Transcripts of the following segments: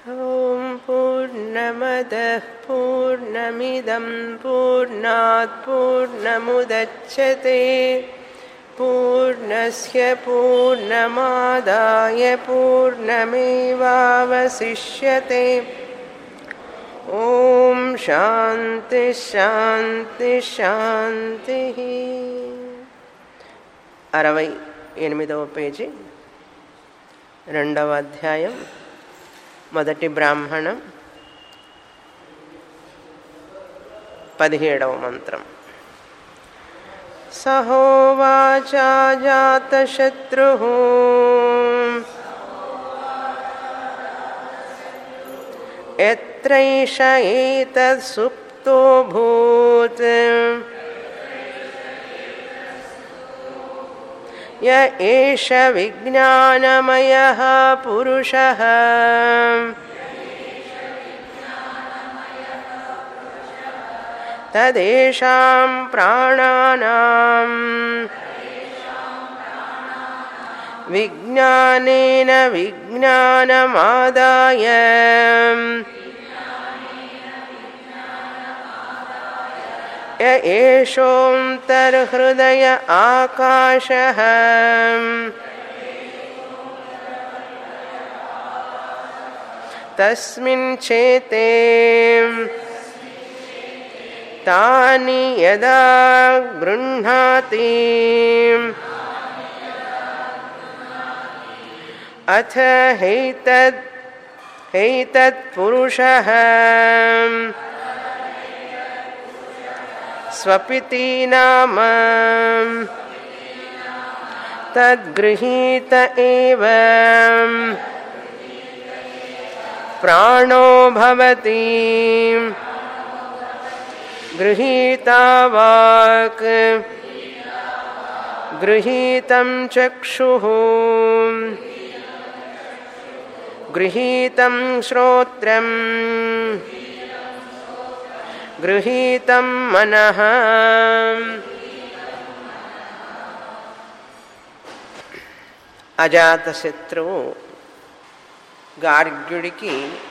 ॐ पूर्णमदः पूर्णमिदं पूर्णात् पूर्णमुदच्छते पूर्णस्य पूर्णमादाय पूर्णमेवावशिष्यते ॐ శాంతి శాంతి శాంతి అరవై ఎనిమిదవ పేజీ రెండవ అధ్యాయం మొదటి బ్రాహ్మణం పదిహేడవ మంత్రం సహోవాచా జాతశత్రు ఎత్రైష ఏతత్సుప్తో భూత్ య ఏష విజ్ఞానమయః పురుషः తదేషాం ప్రాణానాం విజ్ఞానేన విజ్ఞానమాదాయ య ఏషోంతర్హృదయ ఆకాశः తస్మిన్ చేతే తాని యదా గృహ్ణాతి అథ హైతద్ హైతత్పురుషः స్వపితి నామ తద్గృహీత ఏవ ప్రాణో భవతి గృహీతా వాక్ గృహీతం చక్షుః గృహీతం శ్రోత్రం గృహీతం మనః అజాతశత్రువు గార్గ్యుడికి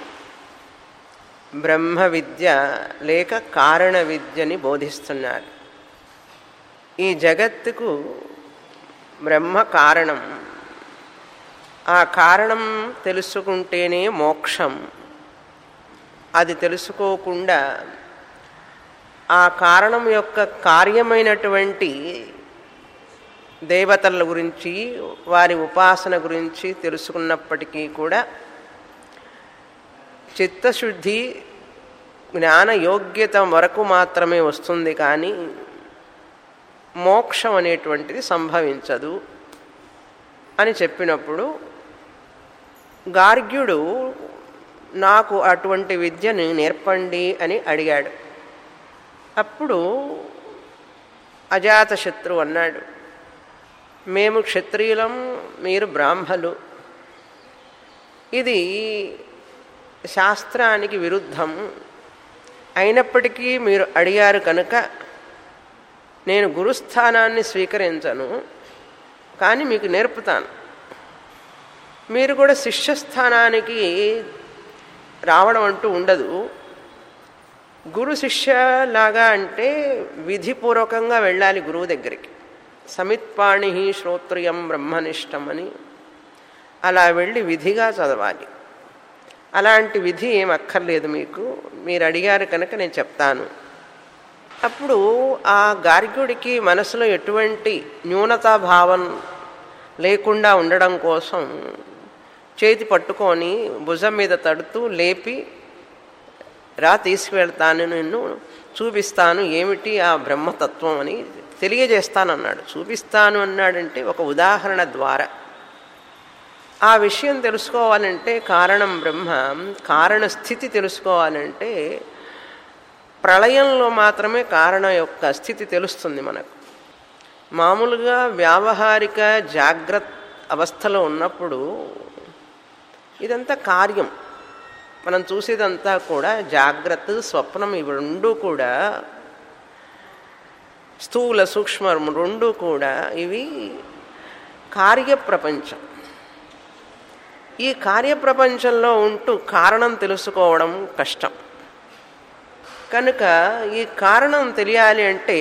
బ్రహ్మ విద్య లేక కారణ విద్యని బోధిస్తున్నారు ఈ జగత్తుకు బ్రహ్మ కారణం ఆ కారణం తెలుసుకుంటేనే మోక్షం అది తెలుసుకోకుండా ఆ కారణం యొక్క కార్యమైనటువంటి దేవతల గురించి వారి ఉపాసన గురించి తెలుసుకున్నప్పటికీ కూడా చిత్తశుద్ధి జ్ఞాన యోగ్యత వరకు మాత్రమే వస్తుంది కానీ మోక్షం అనేటువంటిది సంభవించదు అని చెప్పినప్పుడు గార్గ్యుడు నాకు అటువంటి విద్యను నేర్పండి అని అడిగాడు అప్పుడు అజాతశత్రువు అన్నాడు మేము క్షత్రియులం మీరు బ్రాహ్మలు ఇది శాస్త్రానికి విరుద్ధం అయినప్పటికీ మీరు అడిగారు కనుక నేను గురుస్థానాన్ని స్వీకరించను కానీ మీకు నేర్పుతాను మీరు కూడా శిష్యస్థానానికి రావడం అంటూ ఉండదు గురు శిష్యలాగా అంటే విధిపూర్వకంగా వెళ్ళాలి గురువు దగ్గరికి సమిత్పాణి శ్రోత్రియం బ్రహ్మనిష్టం అని అలా వెళ్ళి విధిగా చదవాలి అలాంటి విధి ఏం అక్కర్లేదు మీకు మీరు అడిగారు కనుక నేను చెప్తాను అప్పుడు ఆ గార్గ్యుడికి మనసులో ఎటువంటి న్యూనతాభావం లేకుండా ఉండడం కోసం చేతి పట్టుకొని భుజం మీద తడుతూ లేపి రా తీసుకువెళ్తాను నిన్ను చూపిస్తాను ఏమిటి ఆ బ్రహ్మతత్వం అని తెలియజేస్తానన్నాడు చూపిస్తాను అన్నాడంటే ఒక ఉదాహరణ ద్వారా ఆ విషయం తెలుసుకోవాలంటే కారణం బ్రహ్మ కారణ స్థితి తెలుసుకోవాలంటే ప్రళయంలో మాత్రమే కారణం యొక్క స్థితి తెలుస్తుంది మనకు మామూలుగా వ్యావహారిక జాగ్రత్త అవస్థలో ఉన్నప్పుడు ఇదంతా కార్యం మనం చూసేదంతా కూడా జాగ్రత్త స్వప్నం ఇవి రెండు కూడా స్థూల సూక్ష్మ రెండు కూడా ఇవి కార్యప్రపంచం ఈ కార్యప్రపంచంలో ఉంటూ కారణం తెలుసుకోవడం కష్టం కనుక ఈ కారణం తెలియాలి అంటే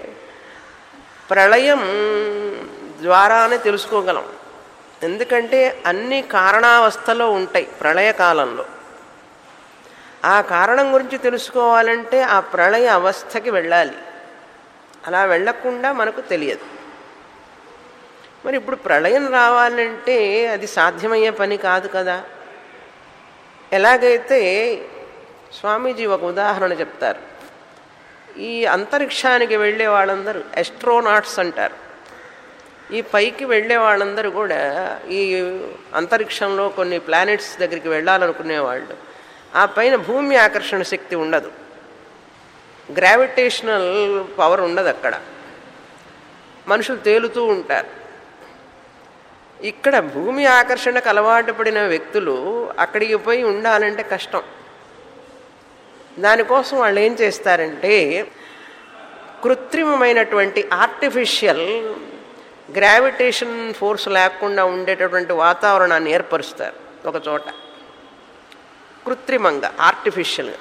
ప్రళయం ద్వారానే తెలుసుకోగలం ఎందుకంటే అన్ని కారణావస్థలో ఉంటాయి ప్రళయకాలంలో ఆ కారణం గురించి తెలుసుకోవాలంటే ఆ ప్రళయ అవస్థకి వెళ్ళాలి అలా వెళ్ళకుండా మనకు తెలియదు మరి ఇప్పుడు ప్రళయం రావాలంటే అది సాధ్యమయ్యే పని కాదు కదా ఎలాగైతే స్వామీజీ ఒక ఉదాహరణ చెప్తారు ఈ అంతరిక్షానికి వెళ్ళే వాళ్ళందరూ ఎస్ట్రోనాట్స్ అంటారు ఈ పైకి వెళ్ళే వాళ్ళందరూ కూడా ఈ అంతరిక్షంలో కొన్ని ప్లానెట్స్ దగ్గరికి వెళ్ళాలనుకునేవాళ్ళు ఆ పైన భూమి ఆకర్షణ శక్తి ఉండదు గ్రావిటేషనల్ పవర్ ఉండదు అక్కడ మనుషులు తేలుతూ ఉంటారు ఇక్కడ భూమి ఆకర్షణకు అలవాటు పడిన వ్యక్తులు అక్కడికి పోయి ఉండాలంటే కష్టం దానికోసం వాళ్ళు ఏం చేస్తారంటే కృత్రిమమైనటువంటి ఆర్టిఫిషియల్ గ్రావిటేషన్ ఫోర్స్ లేకుండా ఉండేటటువంటి వాతావరణాన్ని ఏర్పరుస్తారు ఒక చోట కృత్రిమంగా ఆర్టిఫిషియల్గా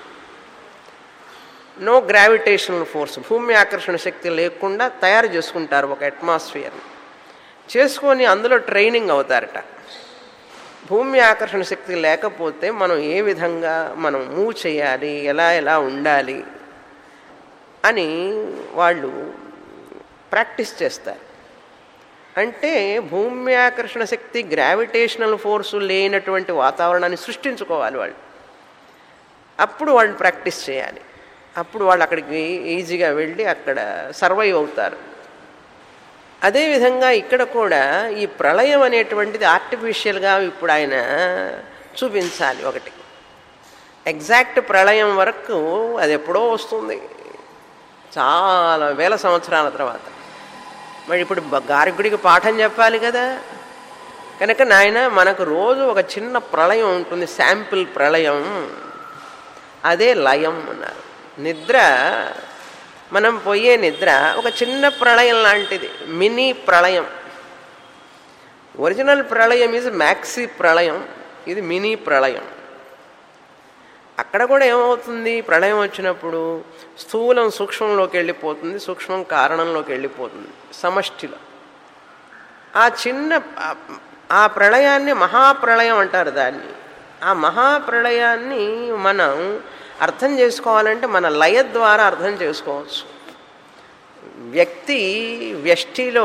నో గ్రావిటేషనల్ ఫోర్స్ భూమి ఆకర్షణ శక్తి లేకుండా తయారు చేసుకుంటారు ఒక అట్మాస్ఫియర్ని చేసుకొని అందులో ట్రైనింగ్ అవుతారట భూమి ఆకర్షణ శక్తి లేకపోతే మనం ఏ విధంగా మనం మూవ్ చేయాలి ఎలా ఎలా ఉండాలి అని వాళ్ళు ప్రాక్టీస్ చేస్తారు అంటే భూమి ఆకర్షణ శక్తి గ్రావిటేషనల్ ఫోర్సు లేనటువంటి వాతావరణాన్ని సృష్టించుకోవాలి వాళ్ళు అప్పుడు వాళ్ళు ప్రాక్టీస్ చేయాలి అప్పుడు వాళ్ళు అక్కడికి ఈజీగా వెళ్ళి అక్కడ సర్వైవ్ అవుతారు అదేవిధంగా ఇక్కడ కూడా ఈ ప్రళయం అనేటువంటిది ఆర్టిఫిషియల్గా ఇప్పుడు ఆయన చూపించాలి ఒకటి ఎగ్జాక్ట్ ప్రళయం వరకు అది ఎప్పుడో వస్తుంది చాలా వేల సంవత్సరాల తర్వాత మరి ఇప్పుడు గార్గుడికి పాఠం చెప్పాలి కదా కనుక నాయన మనకు రోజు ఒక చిన్న ప్రళయం ఉంటుంది శాంపిల్ ప్రళయం అదే లయం అన్నారు నిద్ర మనం పోయే నిద్ర ఒక చిన్న ప్రళయం లాంటిది మినీ ప్రళయం ఒరిజినల్ ప్రళయం ఈజ్ మ్యాక్సీ ప్రళయం ఇది మినీ ప్రళయం అక్కడ కూడా ఏమవుతుంది ప్రళయం వచ్చినప్పుడు స్థూలం సూక్ష్మంలోకి వెళ్ళిపోతుంది సూక్ష్మం కారణంలోకి వెళ్ళిపోతుంది సమష్టిలో ఆ చిన్న ఆ ప్రళయాన్ని మహాప్రళయం అంటారు దాన్ని ఆ మహాప్రళయాన్ని మనం అర్థం చేసుకోవాలంటే మన లయ ద్వారా అర్థం చేసుకోవచ్చు వ్యక్తి వ్యష్టిలో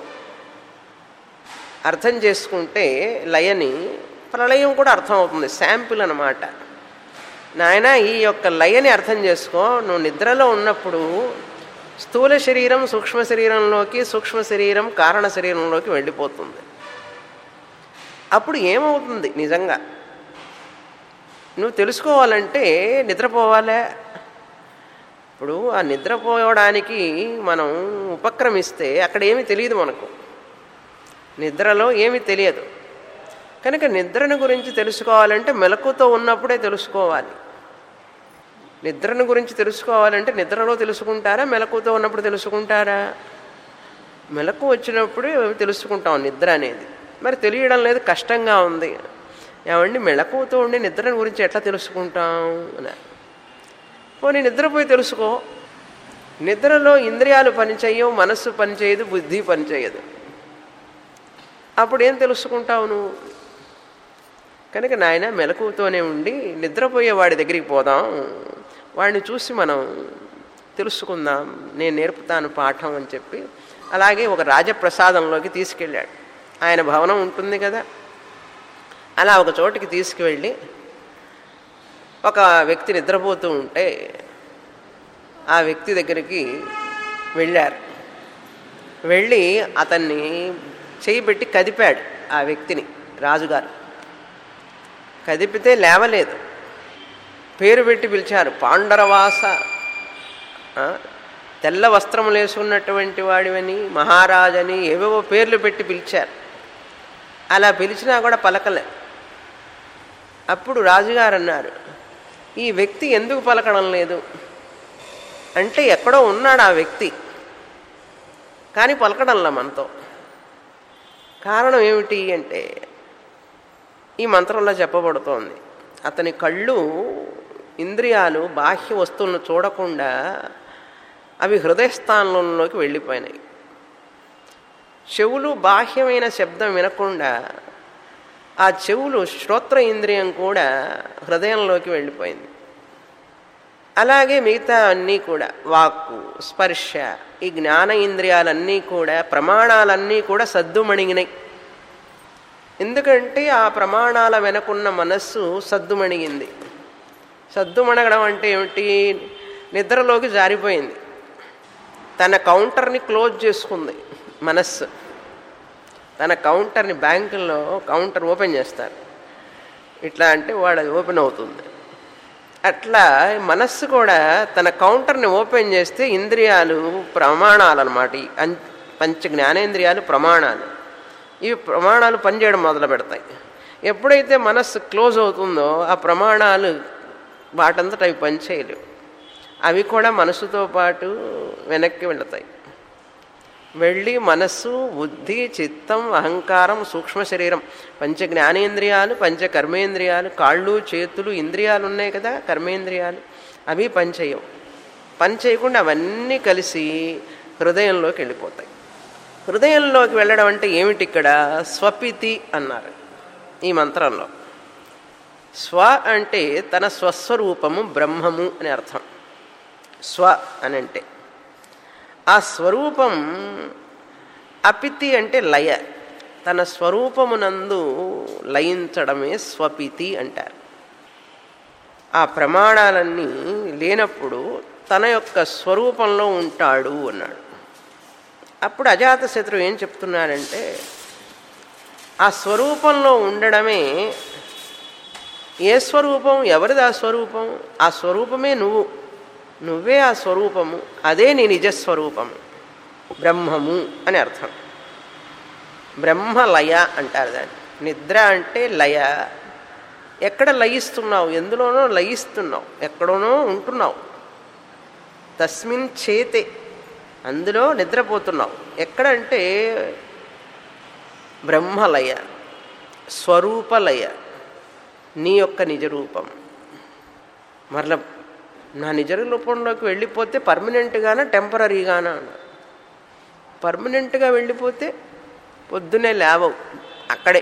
అర్థం చేసుకుంటే లయని ప్రళయం కూడా అర్థమవుతుంది శాంపుల్ అనమాట నాయన ఈ యొక్క లయని అర్థం చేసుకో నువ్వు నిద్రలో ఉన్నప్పుడు స్థూల శరీరం సూక్ష్మ శరీరంలోకి సూక్ష్మ శరీరం కారణ శరీరంలోకి వెళ్ళిపోతుంది అప్పుడు ఏమవుతుంది నిజంగా నువ్వు తెలుసుకోవాలంటే నిద్రపోవాలే ఇప్పుడు ఆ నిద్రపోవడానికి మనం ఉపక్రమిస్తే అక్కడ ఏమీ తెలియదు మనకు నిద్రలో ఏమీ తెలియదు కనుక నిద్రను గురించి తెలుసుకోవాలంటే మెలకుతో ఉన్నప్పుడే తెలుసుకోవాలి నిద్రను గురించి తెలుసుకోవాలంటే నిద్రలో తెలుసుకుంటారా మెలకుతో ఉన్నప్పుడు తెలుసుకుంటారా మెలకు వచ్చినప్పుడు తెలుసుకుంటాం నిద్ర అనేది మరి తెలియడం లేదు కష్టంగా ఉంది ఏమండి మెళకువతో ఉండి నిద్ర గురించి ఎట్లా తెలుసుకుంటాం అని పోనీ నిద్రపోయి తెలుసుకో నిద్రలో ఇంద్రియాలు పనిచేయవు మనస్సు పనిచేయదు బుద్ధి పనిచేయదు అప్పుడు ఏం తెలుసుకుంటావు నువ్వు కనుక నాయన మెలకువతోనే ఉండి నిద్రపోయే వాడి దగ్గరికి పోదాం వాడిని చూసి మనం తెలుసుకుందాం నేను నేర్పుతాను పాఠం అని చెప్పి అలాగే ఒక రాజప్రసాదంలోకి తీసుకెళ్ళాడు ఆయన భవనం ఉంటుంది కదా అలా ఒక చోటికి తీసుకువెళ్ళి ఒక వ్యక్తి నిద్రపోతూ ఉంటే ఆ వ్యక్తి దగ్గరికి వెళ్ళారు వెళ్ళి అతన్ని చేయి పెట్టి కదిపాడు ఆ వ్యక్తిని రాజుగారు కదిపితే లేవలేదు పేరు పెట్టి పిలిచారు పాండరవాస తెల్ల వస్త్రములు వేసుకున్నటువంటి వాడివని మహారాజని ఏవేవో పేర్లు పెట్టి పిలిచారు అలా పిలిచినా కూడా పలకలే అప్పుడు రాజుగారు అన్నారు ఈ వ్యక్తి ఎందుకు పలకడం లేదు అంటే ఎక్కడో ఉన్నాడు ఆ వ్యక్తి కానీ పలకడంలా మనతో కారణం ఏమిటి అంటే ఈ మంత్రంలో చెప్పబడుతోంది అతని కళ్ళు ఇంద్రియాలు బాహ్య వస్తువులను చూడకుండా అవి హృదయస్థానంలోకి వెళ్ళిపోయినాయి చెవులు బాహ్యమైన శబ్దం వినకుండా ఆ చెవులు శ్రోత్ర ఇంద్రియం కూడా హృదయంలోకి వెళ్ళిపోయింది అలాగే మిగతా అన్నీ కూడా వాక్కు స్పర్శ ఈ జ్ఞాన ఇంద్రియాలన్నీ కూడా ప్రమాణాలన్నీ కూడా సద్దుమణిగినాయి ఎందుకంటే ఆ ప్రమాణాల వెనకున్న మనస్సు సద్దుమణిగింది సద్దుమణగడం అంటే ఏమిటి నిద్రలోకి జారిపోయింది తన కౌంటర్ని క్లోజ్ చేసుకుంది మనస్సు తన కౌంటర్ని బ్యాంకుల్లో కౌంటర్ ఓపెన్ చేస్తారు ఇట్లా అంటే వాడు అది ఓపెన్ అవుతుంది అట్లా మనస్సు కూడా తన కౌంటర్ని ఓపెన్ చేస్తే ఇంద్రియాలు ప్రమాణాలు అనమాట ఈ అం- పంచ జ్ఞానేంద్రియాలు ప్రమాణాలు ఇవి ప్రమాణాలు పనిచేయడం మొదలు పెడతాయి ఎప్పుడైతే మనస్సు క్లోజ్ అవుతుందో ఆ ప్రమాణాలు వాటంతట అవి పనిచేయలేవు అవి కూడా మనసుతో పాటు వెనక్కి వెళతాయి వెళ్ళి మనస్సు బుద్ధి చిత్తం అహంకారం సూక్ష్మ శరీరం పంచ జ్ఞానేంద్రియాలు పంచ కర్మేంద్రియాలు కాళ్ళు చేతులు ఇంద్రియాలు ఉన్నాయి కదా కర్మేంద్రియాలు అవి పనిచేయవు పని చేయకుండా అవన్నీ కలిసి హృదయంలోకి వెళ్ళిపోతాయి హృదయంలోకి వెళ్ళడం అంటే ఏమిటి ఇక్కడ స్వపితి అన్నారు ఈ మంత్రంలో స్వ అంటే తన స్వస్వరూపము బ్రహ్మము అని అర్థం స్వ అని అంటే ఆ స్వరూపం అపితి అంటే లయ తన స్వరూపమునందు లయించడమే స్వపితి అంటారు ఆ ప్రమాణాలన్నీ లేనప్పుడు తన యొక్క స్వరూపంలో ఉంటాడు అన్నాడు అప్పుడు అజాతశత్రువు ఏం చెప్తున్నాడంటే ఆ స్వరూపంలో ఉండడమే ఏ స్వరూపం ఎవరిది ఆ స్వరూపం ఆ స్వరూపమే నువ్వు నువ్వే ఆ స్వరూపము అదే నీ నిజస్వరూపము బ్రహ్మము అని అర్థం బ్రహ్మలయ అంటారు దాన్ని నిద్ర అంటే లయ ఎక్కడ లయిస్తున్నావు ఎందులోనో లయిస్తున్నావు ఎక్కడోనో ఉంటున్నావు తస్మిన్ చేతే అందులో నిద్రపోతున్నావు ఎక్కడంటే బ్రహ్మలయ స్వరూపలయ నీ యొక్క నిజరూపం మరల నా నిజ రూపంలోకి వెళ్ళిపోతే పర్మనెంట్గానా టెంపరీగానా అన్నారు పర్మనెంట్గా వెళ్ళిపోతే పొద్దునే లేవవు అక్కడే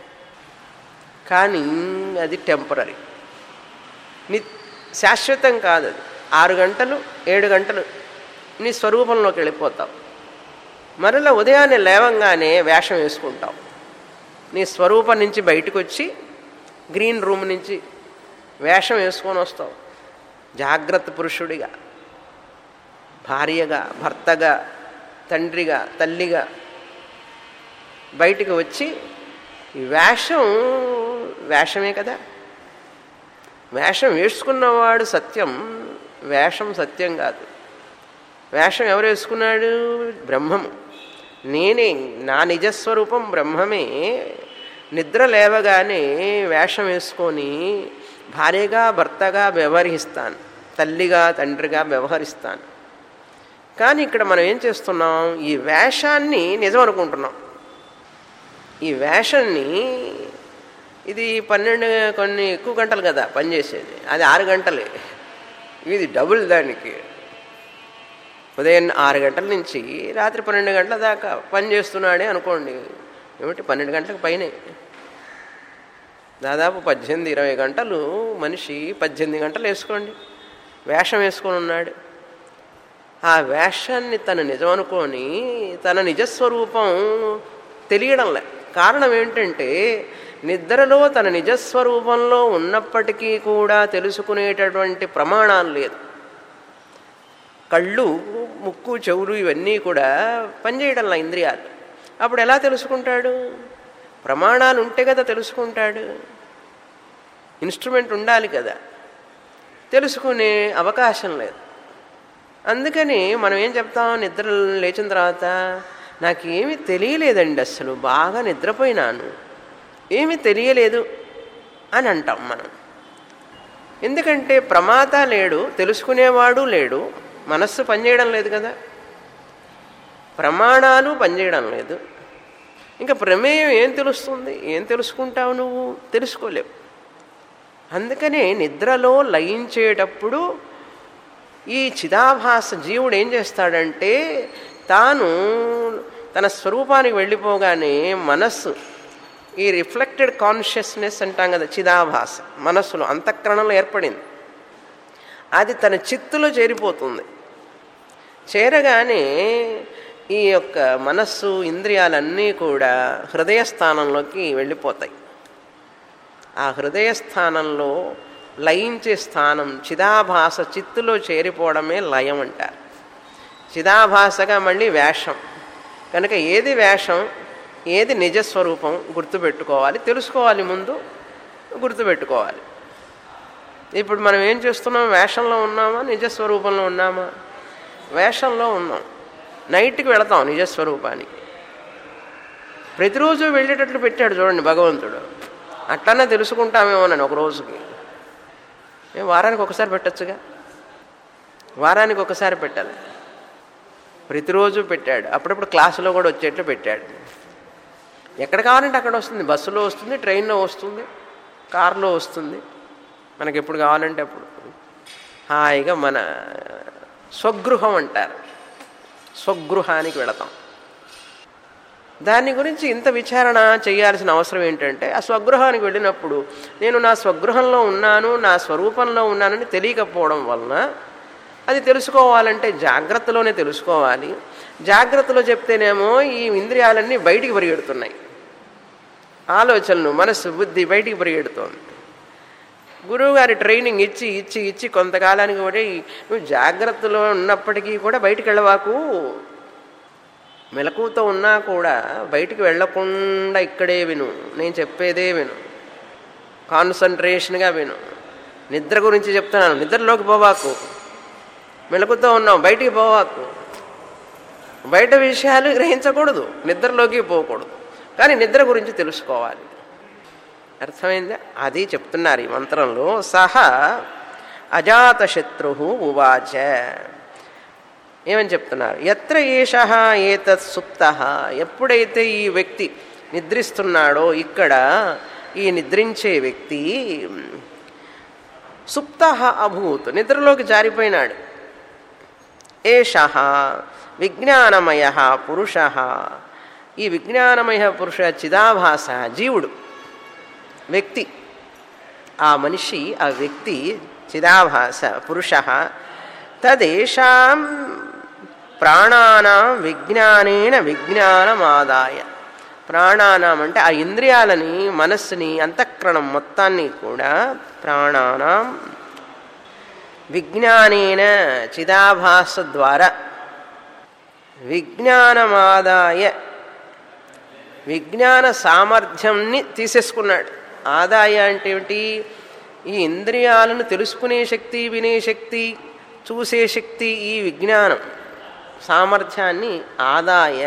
కానీ అది టెంపరీ ని శాశ్వతం కాదు అది ఆరు గంటలు ఏడు గంటలు నీ స్వరూపంలోకి వెళ్ళిపోతావు మరలా ఉదయాన్నే లేవంగానే వేషం వేసుకుంటావు నీ స్వరూపం నుంచి బయటకు వచ్చి గ్రీన్ రూమ్ నుంచి వేషం వేసుకొని వస్తావు జాగ్రత్త పురుషుడిగా భార్యగా భర్తగా తండ్రిగా తల్లిగా బయటికి వచ్చి ఈ వేషం వేషమే కదా వేషం వేసుకున్నవాడు సత్యం వేషం సత్యం కాదు వేషం ఎవరు వేసుకున్నాడు బ్రహ్మము నేనే నా నిజస్వరూపం బ్రహ్మమే నిద్ర లేవగానే వేషం వేసుకొని భార్యగా భర్తగా వ్యవహరిస్తాను తల్లిగా తండ్రిగా వ్యవహరిస్తాను కానీ ఇక్కడ మనం ఏం చేస్తున్నాం ఈ వేషాన్ని నిజం అనుకుంటున్నాం ఈ వేషాన్ని ఇది పన్నెండు కొన్ని ఎక్కువ గంటలు కదా పనిచేసేది అది ఆరు గంటలే ఇది డబుల్ దానికి ఉదయం ఆరు గంటల నుంచి రాత్రి పన్నెండు గంటల దాకా పని చేస్తున్నాడే అనుకోండి ఏమిటి పన్నెండు గంటలకు పైనే దాదాపు పద్దెనిమిది ఇరవై గంటలు మనిషి పద్దెనిమిది గంటలు వేసుకోండి వేషం వేసుకొని ఉన్నాడు ఆ వేషాన్ని తను నిజం అనుకొని తన నిజస్వరూపం తెలియడంలే కారణం ఏంటంటే నిద్రలో తన నిజస్వరూపంలో ఉన్నప్పటికీ కూడా తెలుసుకునేటటువంటి ప్రమాణాలు లేదు కళ్ళు ముక్కు చెవులు ఇవన్నీ కూడా పనిచేయడంలా ఇంద్రియాలు అప్పుడు ఎలా తెలుసుకుంటాడు ప్రమాణాలు ఉంటే కదా తెలుసుకుంటాడు ఇన్స్ట్రుమెంట్ ఉండాలి కదా తెలుసుకునే అవకాశం లేదు అందుకని మనం ఏం చెప్తాం నిద్ర లేచిన తర్వాత నాకేమీ తెలియలేదండి అసలు బాగా నిద్రపోయినాను ఏమీ తెలియలేదు అని అంటాం మనం ఎందుకంటే ప్రమాత లేడు తెలుసుకునేవాడు లేడు మనస్సు పనిచేయడం లేదు కదా ప్రమాణాలు పనిచేయడం లేదు ఇంకా ప్రమేయం ఏం తెలుస్తుంది ఏం తెలుసుకుంటావు నువ్వు తెలుసుకోలేవు అందుకనే నిద్రలో లయించేటప్పుడు ఈ చిదాభాస జీవుడు ఏం చేస్తాడంటే తాను తన స్వరూపానికి వెళ్ళిపోగానే మనస్సు ఈ రిఫ్లెక్టెడ్ కాన్షియస్నెస్ అంటాం కదా చిదాభాస మనస్సులో అంతఃకరణలో ఏర్పడింది అది తన చిత్తులో చేరిపోతుంది చేరగానే ఈ యొక్క మనస్సు ఇంద్రియాలన్నీ కూడా హృదయ స్థానంలోకి వెళ్ళిపోతాయి ఆ హృదయ స్థానంలో లయించే స్థానం చిదాభాస చిత్తులో చేరిపోవడమే లయం అంటారు చిదాభాసగా మళ్ళీ వేషం కనుక ఏది వేషం ఏది నిజస్వరూపం గుర్తుపెట్టుకోవాలి తెలుసుకోవాలి ముందు గుర్తుపెట్టుకోవాలి ఇప్పుడు మనం ఏం చేస్తున్నాం వేషంలో ఉన్నామా నిజస్వరూపంలో ఉన్నామా వేషంలో ఉన్నాం నైట్కి వెళతాం నిజస్వరూపానికి ప్రతిరోజు వెళ్ళేటట్లు పెట్టాడు చూడండి భగవంతుడు అట్లనే తెలుసుకుంటామేమోనని ఒక రోజుకి మేము వారానికి ఒకసారి పెట్టచ్చుగా వారానికి ఒకసారి పెట్టాలి ప్రతిరోజు పెట్టాడు అప్పుడప్పుడు క్లాసులో కూడా వచ్చేట్లు పెట్టాడు ఎక్కడ కావాలంటే అక్కడ వస్తుంది బస్సులో వస్తుంది ట్రైన్లో వస్తుంది కారులో వస్తుంది మనకి ఎప్పుడు కావాలంటే అప్పుడు హాయిగా మన స్వగృహం అంటారు స్వగృహానికి వెళతాం దాని గురించి ఇంత విచారణ చేయాల్సిన అవసరం ఏంటంటే ఆ స్వగృహానికి వెళ్ళినప్పుడు నేను నా స్వగృహంలో ఉన్నాను నా స్వరూపంలో ఉన్నానని తెలియకపోవడం వలన అది తెలుసుకోవాలంటే జాగ్రత్తలోనే తెలుసుకోవాలి జాగ్రత్తలో చెప్తేనేమో ఈ ఇంద్రియాలన్నీ బయటికి పరిగెడుతున్నాయి ఆలోచనలు మనస్సు బుద్ధి బయటికి పరిగెడుతోంది గురువుగారి ట్రైనింగ్ ఇచ్చి ఇచ్చి ఇచ్చి కొంతకాలానికి కూడా నువ్వు జాగ్రత్తలో ఉన్నప్పటికీ కూడా బయటికి వెళ్ళవాకు మెలకువతో ఉన్నా కూడా బయటికి వెళ్లకుండా ఇక్కడే విను నేను చెప్పేదే విను కాన్సన్ట్రేషన్గా విను నిద్ర గురించి చెప్తున్నాను నిద్రలోకి పోవాకు మెలకుతో ఉన్నాం బయటికి పోవాకు బయట విషయాలు గ్రహించకూడదు నిద్రలోకి పోకూడదు కానీ నిద్ర గురించి తెలుసుకోవాలి అర్థమైందా అది చెప్తున్నారు ఈ మంత్రంలో సహా అజాతశత్రు ఉవాచ ఏమని చెప్తున్నారు ఎత్ర ఏష ఏతత్ సుప్త ఎప్పుడైతే ఈ వ్యక్తి నిద్రిస్తున్నాడో ఇక్కడ ఈ నిద్రించే వ్యక్తి సుప్త అభూత్ నిద్రలోకి జారిపోయినాడు ఏష విజ్ఞానమయ పురుష ఈ విజ్ఞానమయ పురుష చిదాభాస జీవుడు వ్యక్తి ఆ మనిషి ఆ వ్యక్తి చిదాభాస పురుష తదేషాం ప్రాణానాం విజ్ఞానేన విజ్ఞానమాదాయ ప్రాణానాం అంటే ఆ ఇంద్రియాలని మనస్సుని అంతఃకరణం మొత్తాన్ని కూడా ప్రాణానాం విజ్ఞానేన చిదాభాస ద్వారా విజ్ఞానమాదాయ విజ్ఞాన సామర్థ్యంని తీసేసుకున్నాడు ఆదాయ అంటే ఏమిటి ఈ ఇంద్రియాలను తెలుసుకునే శక్తి వినే శక్తి చూసే శక్తి ఈ విజ్ఞానం సామర్థ్యాన్ని ఆదాయ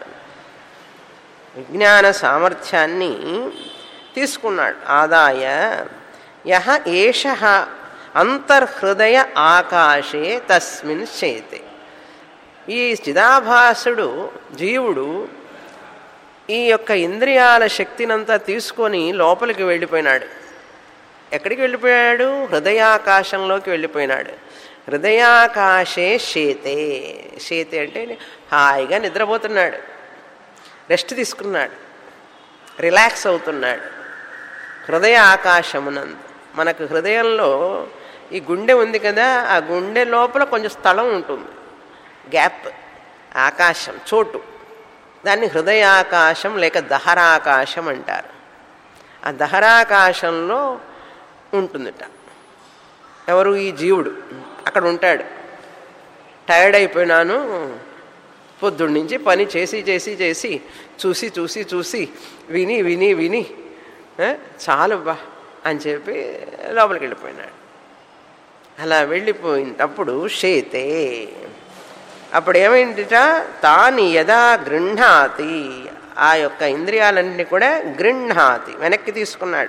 విజ్ఞాన సామర్థ్యాన్ని తీసుకున్నాడు ఆదాయ యహ ఏష అంతర్హృదయ ఆకాశే తస్మిన్ చేతే ఈ చిదాభాసుడు జీవుడు ఈ యొక్క ఇంద్రియాల శక్తినంతా తీసుకొని లోపలికి వెళ్ళిపోయినాడు ఎక్కడికి వెళ్ళిపోయాడు హృదయాకాశంలోకి వెళ్ళిపోయినాడు హృదయాకాశే శేతే శేతే అంటే హాయిగా నిద్రపోతున్నాడు రెస్ట్ తీసుకున్నాడు రిలాక్స్ అవుతున్నాడు హృదయ ఆకాశమునందు మనకు హృదయంలో ఈ గుండె ఉంది కదా ఆ గుండె లోపల కొంచెం స్థలం ఉంటుంది గ్యాప్ ఆకాశం చోటు దాన్ని హృదయాకాశం లేక దహరాకాశం అంటారు ఆ దహరాకాశంలో ఉంటుందిట ఎవరు ఈ జీవుడు అక్కడ ఉంటాడు టైర్డ్ అయిపోయినాను పొద్దున్న నుంచి పని చేసి చేసి చేసి చూసి చూసి చూసి విని విని విని చాలు బా అని చెప్పి లోపలికి వెళ్ళిపోయినాడు అలా వెళ్ళిపోయినప్పుడు షేతే అప్పుడు ఏమైందిట తాని యదా గృహ్ణాతి ఆ యొక్క ఇంద్రియాలన్నింటినీ కూడా గృహ్ణాతి వెనక్కి తీసుకున్నాడు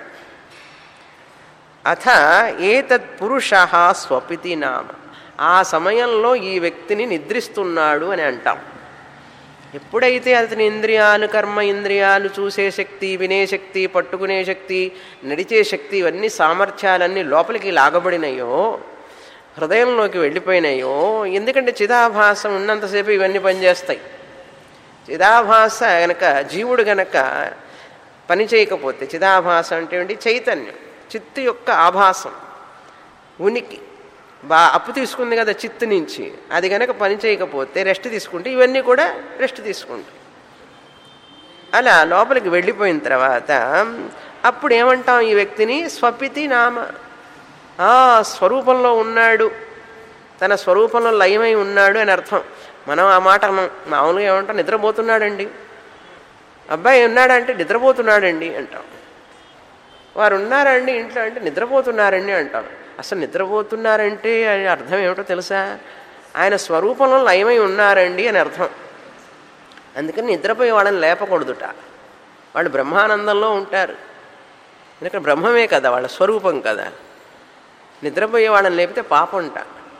అథ ఏతత్ పురుష స్వపితి నామ ఆ సమయంలో ఈ వ్యక్తిని నిద్రిస్తున్నాడు అని అంటాం ఎప్పుడైతే అతని ఇంద్రియాలు కర్మ ఇంద్రియాలు చూసే శక్తి వినే శక్తి పట్టుకునే శక్తి నడిచే శక్తి ఇవన్నీ సామర్థ్యాలన్నీ లోపలికి లాగబడినాయో హృదయంలోకి వెళ్ళిపోయినాయో ఎందుకంటే చిదాభాసం ఉన్నంతసేపు ఇవన్నీ పనిచేస్తాయి చిదాభాస గనక జీవుడు గనక పని చేయకపోతే చిదాభాస అంటే ఏంటి చైతన్యం చిత్తు యొక్క ఆభాసం ఉనికి బా అప్పు తీసుకుంది కదా చిత్తు నుంచి అది కనుక పని చేయకపోతే రెస్ట్ తీసుకుంటే ఇవన్నీ కూడా రెస్ట్ తీసుకుంటాయి అలా లోపలికి వెళ్ళిపోయిన తర్వాత అప్పుడు ఏమంటాం ఈ వ్యక్తిని స్వపితి నామ ఆ స్వరూపంలో ఉన్నాడు తన స్వరూపంలో లయమై ఉన్నాడు అని అర్థం మనం ఆ మాట అన్నాం మామూలుగా ఏమంటాం నిద్రపోతున్నాడండి అబ్బాయి ఉన్నాడంటే నిద్రపోతున్నాడండి అంటాం వారు ఉన్నారండి ఇంట్లో అంటే నిద్రపోతున్నారండి అంటాం అసలు నిద్రపోతున్నారంటే అని అర్థం ఏమిటో తెలుసా ఆయన స్వరూపంలో లయమై ఉన్నారండి అని అర్థం అందుకని నిద్రపోయే వాళ్ళని లేపకూడదుట వాళ్ళు బ్రహ్మానందంలో ఉంటారు ఎందుకంటే బ్రహ్మమే కదా వాళ్ళ స్వరూపం కదా నిద్రపోయే వాళ్ళని లేపితే పాపంట